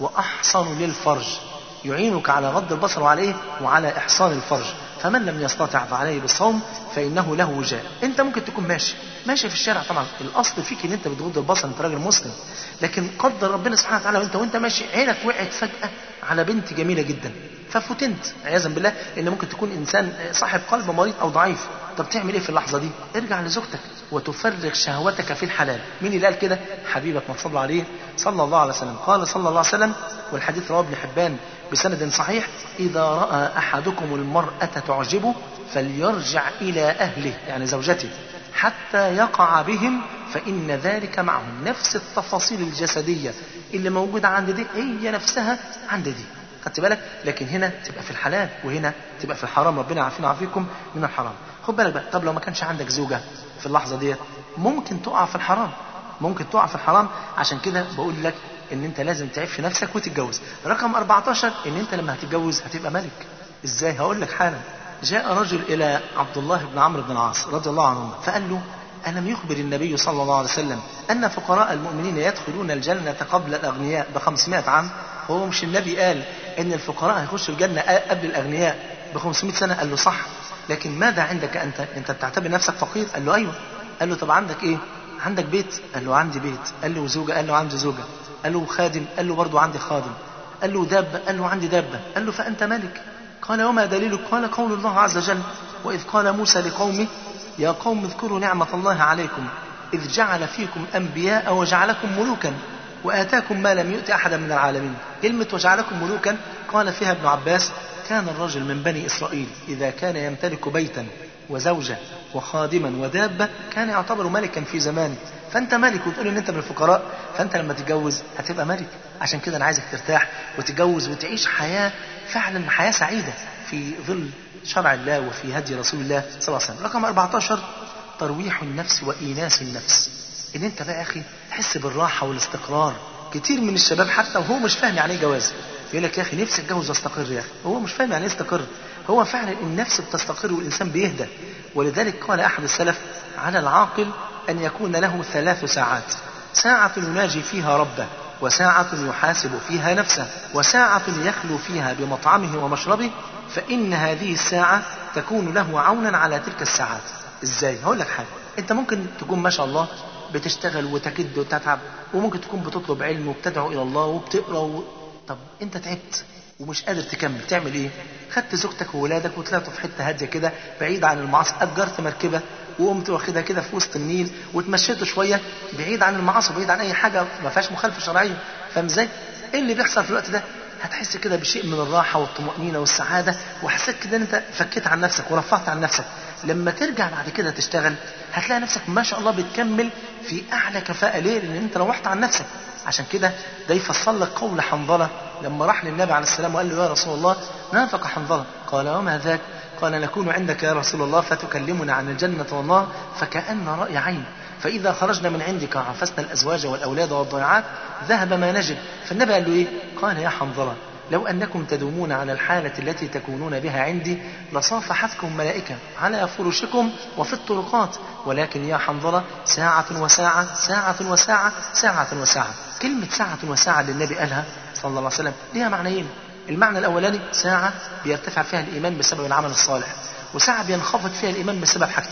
Speaker 5: وأحصن للفرج يعينك على غض البصر وعلى ايه؟ وعلى إحصان الفرج فمن لم يستطع فعليه بالصوم فإنه له وجاء أنت ممكن تكون ماشي ماشي في الشارع طبعا الأصل فيك إن أنت بتغض البصر أنت راجل مسلم لكن قدر ربنا سبحانه وتعالى وأنت وأنت ماشي عينك وقعت فجأة على بنت جميلة جدا ففتنت عياذا بالله ان ممكن تكون انسان صاحب قلب مريض او ضعيف طب تعمل ايه في اللحظه دي ارجع لزوجتك وتفرغ شهوتك في الحلال مين اللي قال كده حبيبك ما صلى عليه صلى الله عليه وسلم قال صلى الله عليه وسلم والحديث رواه ابن حبان بسند صحيح اذا راى احدكم المراه تعجبه فليرجع الى اهله يعني زوجته حتى يقع بهم فإن ذلك معهم نفس التفاصيل الجسدية اللي موجودة عند دي هي نفسها عند دي خدت بالك لكن هنا تبقى في الحلال وهنا تبقى في الحرام ربنا يعافينا ويعافيكم من الحرام خد بالك بقى طب لو ما كانش عندك زوجة في اللحظة ديت ممكن تقع في الحرام ممكن تقع في الحرام عشان كده بقول لك ان انت لازم تعيش في نفسك وتتجوز رقم 14 ان انت لما هتتجوز هتبقى ملك ازاي هقول لك حالا جاء رجل الى عبد الله بن عمرو بن العاص رضي الله عنهما فقال له ألم يخبر النبي صلى الله عليه وسلم أن فقراء المؤمنين يدخلون الجنة قبل الأغنياء بخمسمائة عام هو مش النبي قال إن الفقراء هيخشوا الجنة قبل الأغنياء بخمسمائة سنة قال له صح لكن ماذا عندك أنت أنت بتعتبر نفسك فقير قال له أيوه قال له طب عندك إيه عندك بيت قال له عندي بيت قال له زوجة قال له عندي زوجة قال له خادم قال له برضه عندي خادم قال له دابة قال له عندي دابة قال له فأنت ملك قال وما دليلك قال قول الله عز وجل وإذ قال موسى لقومه يا قوم اذكروا نعمة الله عليكم إذ جعل فيكم أنبياء وجعلكم ملوكا وآتاكم ما لم يؤت أحدا من العالمين كلمة وجعلكم ملوكا قال فيها ابن عباس كان الرجل من بني إسرائيل إذا كان يمتلك بيتا وزوجة وخادما ودابة كان يعتبر ملكا في زمانه فأنت ملك وتقول إن أنت من الفقراء فأنت لما تتجوز هتبقى ملك عشان كده أنا عايزك ترتاح وتتجوز وتعيش حياة فعلا حياة سعيدة في ظل شرع الله وفي هدي رسول الله صلى الله عليه وسلم رقم 14 ترويح النفس وإيناس النفس إن أنت بقى يا أخي تحس بالراحة والاستقرار كتير من الشباب حتى وهو مش فاهم يعني ايه جواز يقول لك يا اخي نفسي اتجوز واستقر يا اخي هو مش فاهم يعني ايه استقر هو فعلا النفس بتستقر والانسان بيهدى ولذلك قال احد السلف على العاقل ان يكون له ثلاث ساعات ساعة يناجي فيها ربه وساعة يحاسب فيها نفسه وساعة يخلو فيها بمطعمه ومشربه فإن هذه الساعة تكون له عونا على تلك الساعات ازاي هقول لك حاجة انت ممكن تكون ما شاء الله بتشتغل وتكد وتتعب وممكن تكون بتطلب علم وبتدعو الى الله وبتقرا و... طب انت تعبت ومش قادر تكمل تعمل ايه خدت زوجتك وولادك وطلعتوا في حته هاديه كده بعيد عن المعاصي اجرت مركبه وقمت واخدها كده في وسط النيل وتمشيتوا شويه بعيد عن المعاصي وبعيد عن اي حاجه ما فيهاش مخالفه شرعيه فاهم ازاي ايه اللي بيحصل في الوقت ده هتحس كده بشيء من الراحة والطمأنينة والسعادة وحسيت كده ان انت فكيت عن نفسك ورفعت عن نفسك لما ترجع بعد كده تشتغل هتلاقي نفسك ما شاء الله بتكمل في اعلى كفاءة ليه لان انت روحت عن نفسك عشان كده ده يفسر لك قول حنظلة لما راح للنبي عليه السلام وقال له يا رسول الله نافق حنظلة قال وما ذاك قال نكون عندك يا رسول الله فتكلمنا عن الجنة والنار فكأن رأي عين فإذا خرجنا من عندك وعفسنا الأزواج والأولاد والضيعات ذهب ما نجد فالنبي قال له إيه قال يا حنظلة لو أنكم تدومون على الحالة التي تكونون بها عندي لصافحتكم ملائكة على فرشكم وفي الطرقات ولكن يا حنظلة ساعة وساعة ساعة وساعة ساعة وساعة كلمة ساعة وساعة اللي النبي قالها صلى الله عليه وسلم ليها معنيين المعنى الأولاني ساعة بيرتفع فيها الإيمان بسبب العمل الصالح وساعة بينخفض فيها الإيمان بسبب حاجتين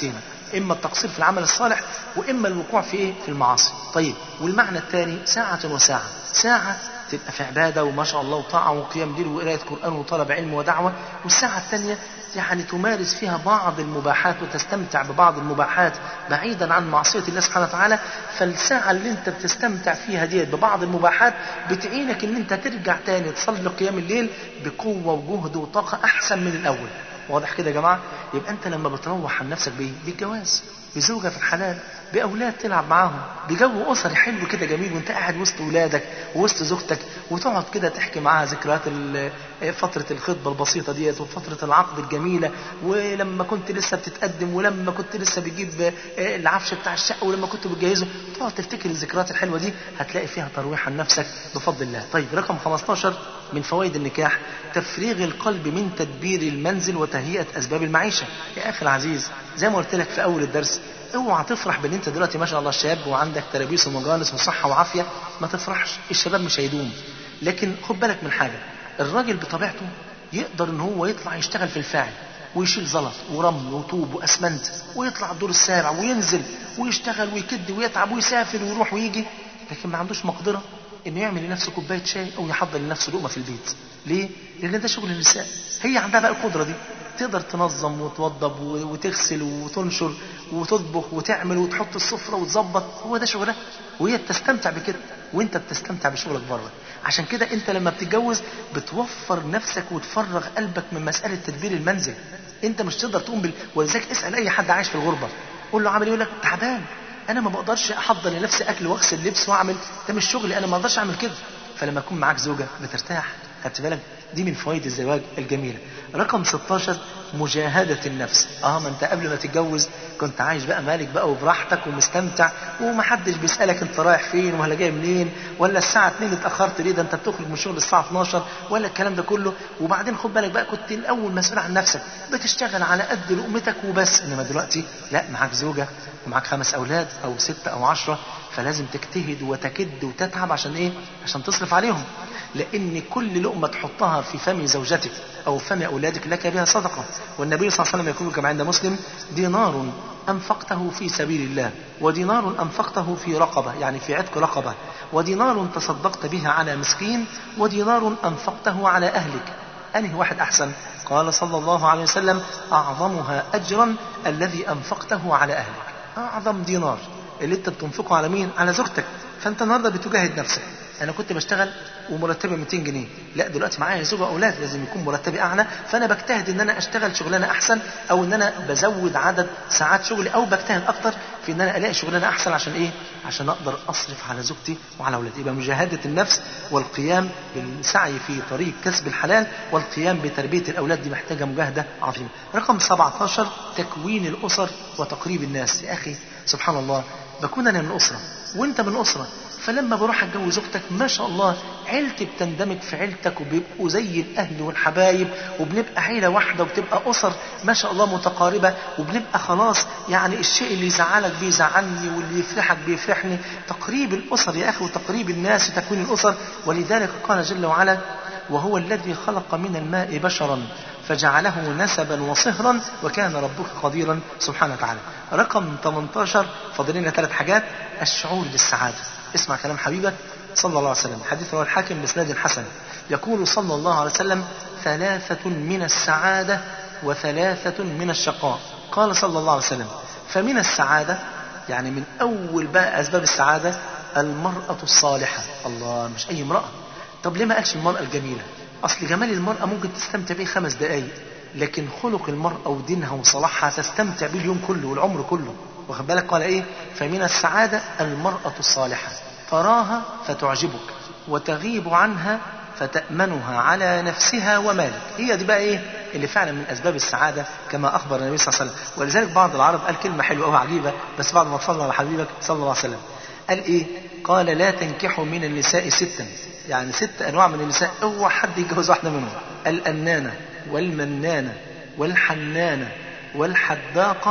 Speaker 5: اما التقصير في العمل الصالح واما الوقوع في ايه في المعاصي طيب والمعنى الثاني ساعه وساعه ساعه تبقى في عباده وما شاء الله وطاعه وقيام ليل وقرايه قران وطلب علم ودعوه والساعه الثانيه يعني تمارس فيها بعض المباحات وتستمتع ببعض المباحات بعيدا عن معصيه الله سبحانه وتعالى فالساعه اللي انت بتستمتع فيها ديت ببعض المباحات بتعينك ان انت ترجع تاني تصلي قيام الليل بقوه وجهد وطاقه احسن من الاول واضح كده يا جماعه يبقى انت لما بتروح عن نفسك بايه بالجواز بزوجة في الحلال بأولاد تلعب معاهم بجو أسري حلو كده جميل وانت قاعد وسط ولادك ووسط زوجتك وتقعد كده تحكي معاها ذكريات ال- فترة الخطبة البسيطة ديت وفترة العقد الجميلة ولما كنت لسه بتتقدم ولما كنت لسه بتجيب آه، العفش بتاع الشقة ولما كنت بتجهزه تقعد تفتكر الذكريات الحلوة دي هتلاقي فيها ترويح عن نفسك بفضل الله طيب رقم 15 من فوائد النكاح تفريغ القلب من تدبير المنزل وتهيئة أسباب المعيشة يا أخي العزيز زي ما قلت لك في أول الدرس اوعى تفرح بان انت دلوقتي ما شاء الله شاب وعندك ترابيس ومجالس وصحه وعافيه ما تفرحش الشباب مش هيدوم لكن خد بالك من حاجه الراجل بطبيعته يقدر ان هو يطلع يشتغل في الفاعل ويشيل زلط ورمل وطوب واسمنت ويطلع الدور السابع وينزل ويشتغل ويكد ويتعب ويسافر ويروح ويجي لكن ما عندوش مقدره انه يعمل لنفسه كوبايه شاي او يحضر لنفسه لقمه في البيت ليه لان ده شغل النساء هي عندها بقى القدره دي تقدر تنظم وتوضب و- وتغسل وتنشر وتطبخ وتعمل وتحط السفرة وتظبط هو ده شغلها وهي بتستمتع بكده وانت بتستمتع بشغلك بره عشان كده انت لما بتتجوز بتوفر نفسك وتفرغ قلبك من مسألة تدبير المنزل انت مش تقدر تقوم بال... ولذلك اسأل اي حد عايش في الغربة قول له عامل ايه يقول لك تعبان انا ما بقدرش احضر لنفسي اكل واغسل لبس واعمل ده مش شغلي انا ما اقدرش اعمل كده فلما يكون معاك زوجة بترتاح خدت بالك دي من فوائد الزواج الجميلة رقم 16 مجاهدة النفس اه ما انت قبل ما تتجوز كنت عايش بقى مالك بقى وبراحتك ومستمتع ومحدش بيسألك انت رايح فين ولا جاي منين ولا الساعة 2 اتأخرت ليه ده انت بتخرج من الشغل الساعة 12 ولا الكلام ده كله وبعدين خد بالك بقى كنت الأول مسؤول عن نفسك بتشتغل على قد لقمتك وبس انما دلوقتي لا معاك زوجة ومعاك خمس أولاد أو ستة أو عشرة فلازم تجتهد وتكد وتتعب عشان ايه عشان تصرف عليهم لان كل لقمه تحطها في فم زوجتك او فم اولادك لك بها صدقه والنبي صلى الله عليه وسلم يقول كما عند مسلم دينار انفقته في سبيل الله ودينار انفقته في رقبه يعني في عتق رقبه ودينار تصدقت به على مسكين ودينار انفقته على اهلك انهي واحد احسن قال صلى الله عليه وسلم اعظمها اجرا الذي انفقته على اهلك اعظم دينار اللي انت بتنفقه على مين على زوجتك فانت النهارده بتجاهد نفسك انا كنت بشتغل ومرتبي 200 جنيه لا دلوقتي معايا زوجة واولاد لازم يكون مرتبي اعلى فانا بجتهد ان انا اشتغل شغلانه احسن او ان انا بزود عدد ساعات شغلي او بجتهد اكتر في ان انا الاقي شغلانه احسن عشان ايه عشان اقدر اصرف على زوجتي وعلى اولادي يبقى مجاهده النفس والقيام بالسعي في طريق كسب الحلال والقيام بتربيه الاولاد دي محتاجه مجاهده عظيمه رقم 17 تكوين الاسر وتقريب الناس يا اخي سبحان الله بكون انا من اسره وانت من اسره فلما بروح اتجوز اختك ما شاء الله عيلتي بتندمج في عيلتك وبيبقوا زي الاهل والحبايب وبنبقى عيله واحده وبتبقى اسر ما شاء الله متقاربه وبنبقى خلاص يعني الشيء اللي يزعلك بيزعلني واللي يفرحك بيفرحني تقريب الاسر يا اخي وتقريب الناس وتكوين الاسر ولذلك قال جل وعلا وهو الذي خلق من الماء بشرا فجعله نسبا وصهرا وكان ربك قديرا سبحانه وتعالى رقم 18 فاضل لنا ثلاث حاجات الشعور بالسعاده اسمع كلام حبيبك صلى الله عليه وسلم حديث رواه الحاكم باسناد حسن يقول صلى الله عليه وسلم ثلاثة من السعادة وثلاثة من الشقاء قال صلى الله عليه وسلم فمن السعادة يعني من أول بقى أسباب السعادة المرأة الصالحة الله مش أي امرأة طب ليه ما قالش المرأة الجميلة أصل جمال المرأة ممكن تستمتع بيه خمس دقايق لكن خلق المرأة ودينها وصلاحها تستمتع بيه اليوم كله والعمر كله واخد بالك قال ايه فمن السعادة المرأة الصالحة تراها فتعجبك وتغيب عنها فتأمنها على نفسها ومالك هي دي بقى ايه اللي فعلا من اسباب السعاده كما اخبر النبي صلى الله عليه وسلم ولذلك بعض العرب قال كلمه حلوه قوي عجيبه بس بعد ما تصلى على حبيبك صلى الله عليه وسلم قال ايه قال لا تنكحوا من النساء ستا يعني ست انواع من النساء اوعى حد يتجوز واحده منهم الانانه والمنانه والحنانه والحداقه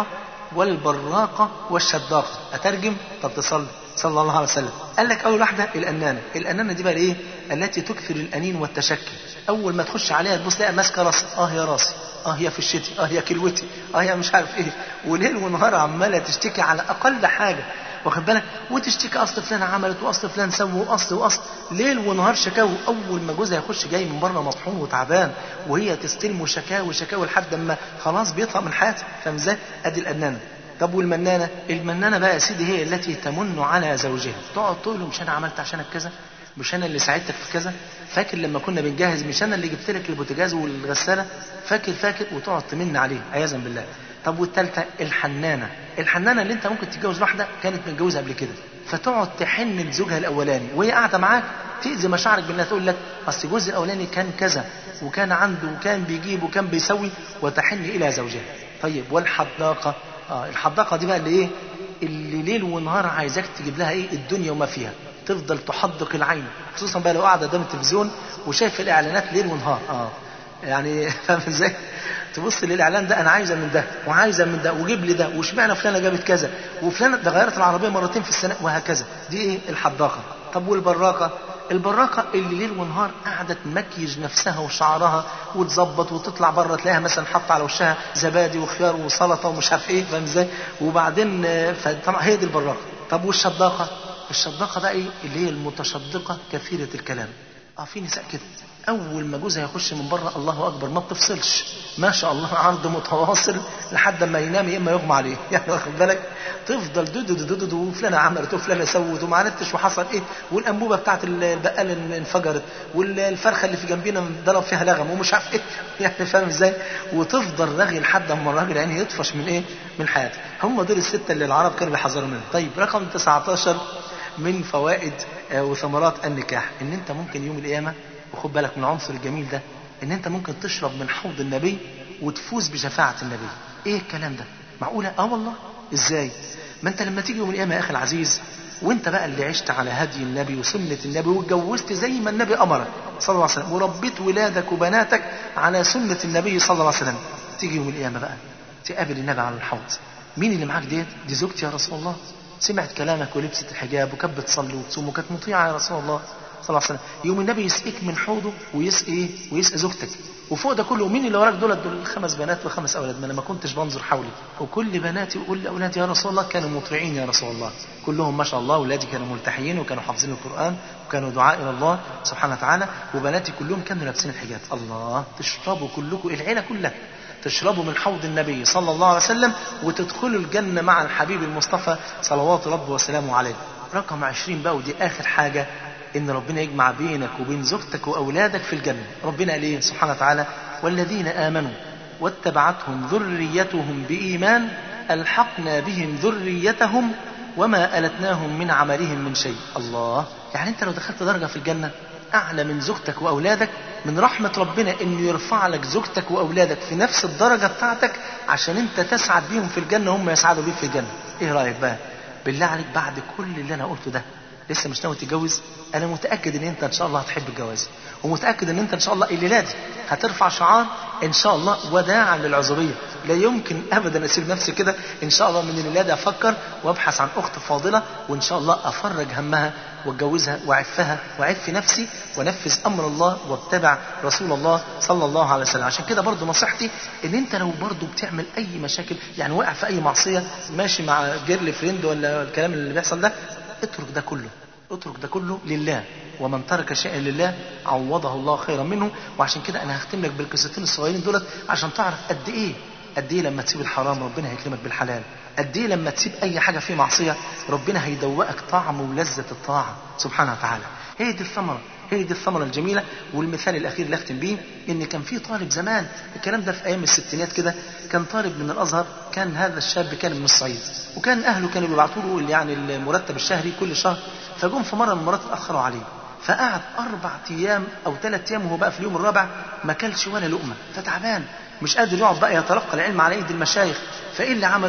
Speaker 5: والبراقة والشداقة أترجم طب تصلي صلى الله عليه وسلم قال لك أول واحدة الأنانة الأنانة دي بقى إيه التي تكثر الأنين والتشكي أول ما تخش عليها تبص تلاقي ماسكة راسها آه يا راسي اه يا فشتي اه يا كلوتي اه يا مش عارف ايه وليل ونهار عماله تشتكي على اقل حاجه واخد بالك وتشتكي اصل فلان عملت واصل فلان سوى واصل واصل ليل ونهار شكاوي اول ما جوزها يخش جاي من بره مطحون وتعبان وهي تستلمه شكاوي شكاوي لحد ما خلاص بيطلع من حياته فاهم ازاي؟ ادي الانانه طب والمنانه؟ المنانه بقى يا سيدي هي التي تمن على زوجها تقعد تقول له مش انا عملت عشانك كذا مش انا اللي ساعدتك في كذا فاكر لما كنا بنجهز مش انا اللي جبت لك البوتاجاز والغساله فاكر فاكر وتقعد تمن عليه عياذا بالله طب والثالثه الحنانه الحنانه اللي انت ممكن تتجوز واحده كانت متجوزه قبل كده فتقعد تحن لزوجها الاولاني وهي قاعده معاك تاذي مشاعرك بالله تقول لك اصل جوزي الاولاني كان كذا وكان عنده وكان بيجيب وكان بيسوي وتحن الى زوجها طيب والحداقه اه الحداقه دي بقى اللي ايه اللي ليل ونهار عايزاك تجيب لها ايه الدنيا وما فيها تفضل تحدق العين خصوصا بقى لو قاعده قدام التلفزيون وشايف الاعلانات ليل ونهار اه يعني فاهم ازاي تبص للاعلان ده انا عايزه من ده وعايزه من ده وجيب لي ده واشمعنى فلانه جابت كذا وفلانه ده غيرت العربيه مرتين في السنه وهكذا دي ايه الحداقه طب والبراقه البراقه اللي ليل ونهار قاعده تمكيج نفسها وشعرها وتظبط وتطلع بره تلاقيها مثلا حاطه على وشها زبادي وخيار وسلطه ومش عارف ايه فاهم ازاي وبعدين فطبعا هي دي البراقه طب والشداقه الشداقه بقى ايه اللي هي المتشدقه كثيره الكلام اه في نساء كده اول ما جوزها يخش من بره الله اكبر ما بتفصلش ما شاء الله عرض متواصل لحد ما ينام يا اما يغمى عليه يعني واخد بالك تفضل دود دود دود وفلانه عملت وفلانه سوت وما عرفتش وحصل ايه والانبوبه بتاعت البقال انفجرت والفرخه اللي في جنبنا ضرب فيها لغم ومش عارف ايه يعني فاهم ازاي وتفضل رغي لحد اما الراجل يعني يطفش من ايه من حياته هم دول السته اللي العرب كانوا بيحذروا منهم طيب رقم 19 من فوائد وثمرات النكاح ان انت ممكن يوم القيامه وخد بالك من العنصر الجميل ده ان انت ممكن تشرب من حوض النبي وتفوز بشفاعه النبي ايه الكلام ده معقوله اه والله ازاي ما انت لما تيجي يوم القيامه يا اخي العزيز وانت بقى اللي عشت على هدي النبي وسنه النبي واتجوزت زي ما النبي امرك صلى الله عليه وسلم وربيت ولادك وبناتك على سنه النبي صلى الله عليه وسلم تيجي يوم القيامه بقى تقابل النبي على الحوض مين اللي معاك ديت دي زوجتي يا رسول الله سمعت كلامك ولبست الحجاب وكانت بتصلي وتصوم وكانت مطيعه يا رسول الله صلى الله عليه وسلم يوم النبي يسقيك من حوضه ويسقي ايه ويسقي زوجتك وفوق ده كله مين اللي وراك دول دول الخمس بنات وخمس اولاد ما انا ما كنتش بنظر حولي وكل بناتي وكل اولادي يا رسول الله كانوا مطيعين يا رسول الله كلهم ما شاء الله اولادي كانوا ملتحيين وكانوا حافظين القران وكانوا دعاء الى الله سبحانه وتعالى وبناتي كلهم كانوا لابسين الحجاب الله تشربوا كلكم العيله كلها تشربوا من حوض النبي صلى الله عليه وسلم وتدخلوا الجنة مع الحبيب المصطفى صلوات ربه وسلامه عليه رقم عشرين بقى ودي آخر حاجة إن ربنا يجمع بينك وبين زوجتك وأولادك في الجنة ربنا قال إيه سبحانه وتعالى والذين آمنوا واتبعتهم ذريتهم بإيمان ألحقنا بهم ذريتهم وما ألتناهم من عملهم من شيء الله يعني أنت لو دخلت درجة في الجنة أعلى من زوجتك وأولادك من رحمة ربنا إنه يرفع لك زوجتك وأولادك في نفس الدرجة بتاعتك عشان أنت تسعد بيهم في الجنة هم يسعدوا بيك في الجنة إيه رأيك بقى بالله عليك بعد كل اللي أنا قلته ده لسه مش ناوي تتجوز انا متاكد ان انت ان شاء الله هتحب الجواز ومتاكد ان انت ان شاء الله الليله دي هترفع شعار ان شاء الله وداعا للعذريه لا يمكن ابدا اسيب نفسي كده ان شاء الله من الليله دي افكر وابحث عن اخت فاضله وان شاء الله افرج همها واتجوزها واعفها واعف نفسي وانفذ امر الله واتبع رسول الله صلى الله عليه وسلم عشان كده برضو نصيحتي ان انت لو برضو بتعمل اي مشاكل يعني واقع في اي معصيه ماشي مع جيرل فريند ولا الكلام اللي بيحصل ده اترك ده كله اترك ده كله لله ومن ترك شيئا لله عوضه الله خيرا منه وعشان كده انا هختم لك بالقصتين الصغيرين دولت عشان تعرف قد ايه قد ايه لما تسيب الحرام ربنا هيكرمك بالحلال قد ايه لما تسيب اي حاجه في معصيه ربنا هيدوقك طعم ولذه الطاعه سبحانه وتعالى هي دي الثمره هي دي الثمرة الجميلة والمثال الأخير اللي أختم بيه إن كان في طالب زمان الكلام ده في أيام الستينات كده كان طالب من الأزهر كان هذا الشاب كان من الصعيد وكان أهله كانوا بيبعتوا له يعني المرتب الشهري كل شهر فجم في مرة من المرات اتأخروا عليه فقعد أربع أيام أو ثلاث أيام وهو بقى في اليوم الرابع ما كلش ولا لقمة فتعبان مش قادر يقعد بقى يتلقى العلم على ايدي المشايخ فايه اللي عمله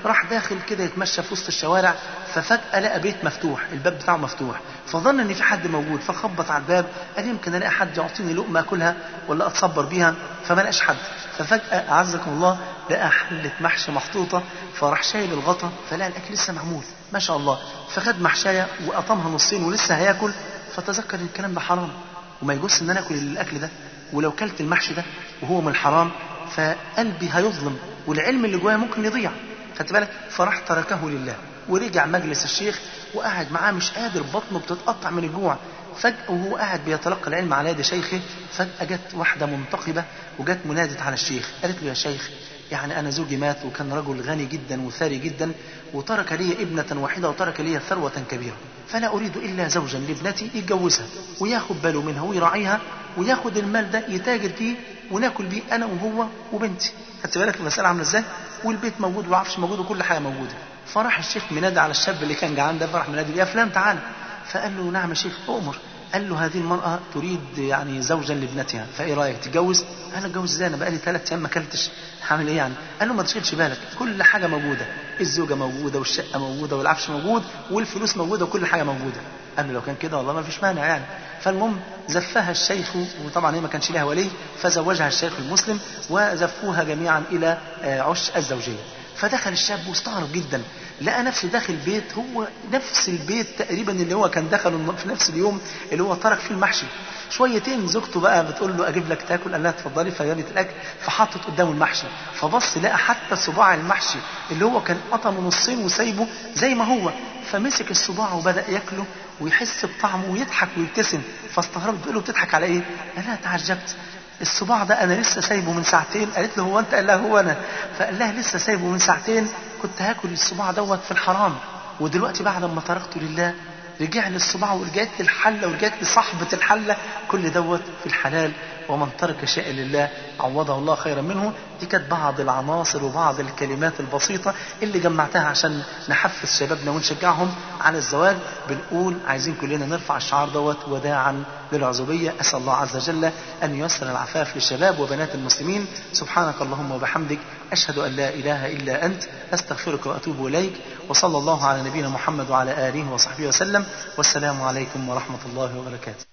Speaker 5: راح داخل كده يتمشى في وسط الشوارع ففجأة لقى بيت مفتوح الباب بتاعه مفتوح فظن ان في حد موجود فخبط على الباب قال يمكن الاقي حد يعطيني لقمة اكلها ولا اتصبر بيها فما لقاش حد ففجأة اعزكم الله لقى حلة محشي محطوطة فراح شايل الغطا فلقى الاكل لسه معمول ما شاء الله فخد محشاية وقطمها نصين ولسه هياكل فتذكر ان الكلام ده حرام وما يجوز ان انا اكل الاكل ده ولو كلت المحشي ده وهو من الحرام فقلبي هيظلم والعلم اللي جوايا ممكن يضيع خدت بالك فراح تركه لله ورجع مجلس الشيخ وقعد معاه مش قادر بطنه بتتقطع من الجوع فجأة وهو قاعد بيتلقى العلم على يد شيخه فجأة جت واحدة منتقبة وجت منادت على الشيخ قالت له يا شيخ يعني أنا زوجي مات وكان رجل غني جدا وثري جدا وترك لي ابنة واحدة وترك لي ثروة كبيرة فلا أريد إلا زوجا لابنتي يتجوزها وياخد باله منها ويراعيها وياخد المال ده يتاجر فيه وناكل بيه أنا وهو وبنتي خدت بالك المسألة عاملة إزاي والبيت موجود والعفش موجود وكل حاجة موجودة فراح الشيخ منادى على الشاب اللي كان جعان ده فراح منادي يا فلان تعال فقال له نعم يا شيخ أؤمر قال له هذه المرأة تريد يعني زوجا لابنتها فايه رايك تتجوز؟ قال له اتجوز ازاي انا بقالي ثلاث ايام ما اكلتش هعمل ايه يعني؟ قال له ما تشغلش بالك كل حاجه موجوده الزوجه موجوده والشقه موجوده والعفش موجود والفلوس موجوده وكل حاجه موجوده قال له لو كان كده والله ما فيش مانع يعني فالمهم زفها الشيخ وطبعا هي ما كانش لها ولي فزوجها الشيخ المسلم وزفوها جميعا الى عش الزوجيه فدخل الشاب واستغرب جدا لقى نفسه داخل بيت هو نفس البيت تقريبا اللي هو كان دخله في نفس اليوم اللي هو ترك فيه المحشي شويتين زوجته بقى بتقول له اجيب لك تاكل قال لها اتفضلي فجابت الاكل فحطت قدامه المحشي فبص لقى حتى صباع المحشي اللي هو كان قطمه نصين وسايبه زي ما هو فمسك الصباع وبدا ياكله ويحس بطعمه ويضحك ويبتسم فاستغربت بتقول له بتضحك على ايه؟ قال لها تعجبت الصباع ده انا لسه سايبه من ساعتين قالت له هو انت قال لها هو انا فقال لها لسه سايبه من ساعتين كنت هاكل الصباع دوت في الحرام ودلوقتي بعد ما تركته لله رجع لي الصباع ورجعت لي الحله ورجعت لي صاحبه الحله كل دوت في الحلال ومن ترك شيئا لله عوضه الله خيرا منه دي كانت بعض العناصر وبعض الكلمات البسيطة اللي جمعتها عشان نحفز شبابنا ونشجعهم على الزواج بنقول عايزين كلنا نرفع الشعار دوت وداعا للعزوبية أسأل الله عز وجل أن ييسر العفاف للشباب وبنات المسلمين سبحانك اللهم وبحمدك أشهد أن لا إله إلا أنت أستغفرك وأتوب إليك وصلى الله على نبينا محمد وعلى آله وصحبه وسلم والسلام عليكم ورحمة الله وبركاته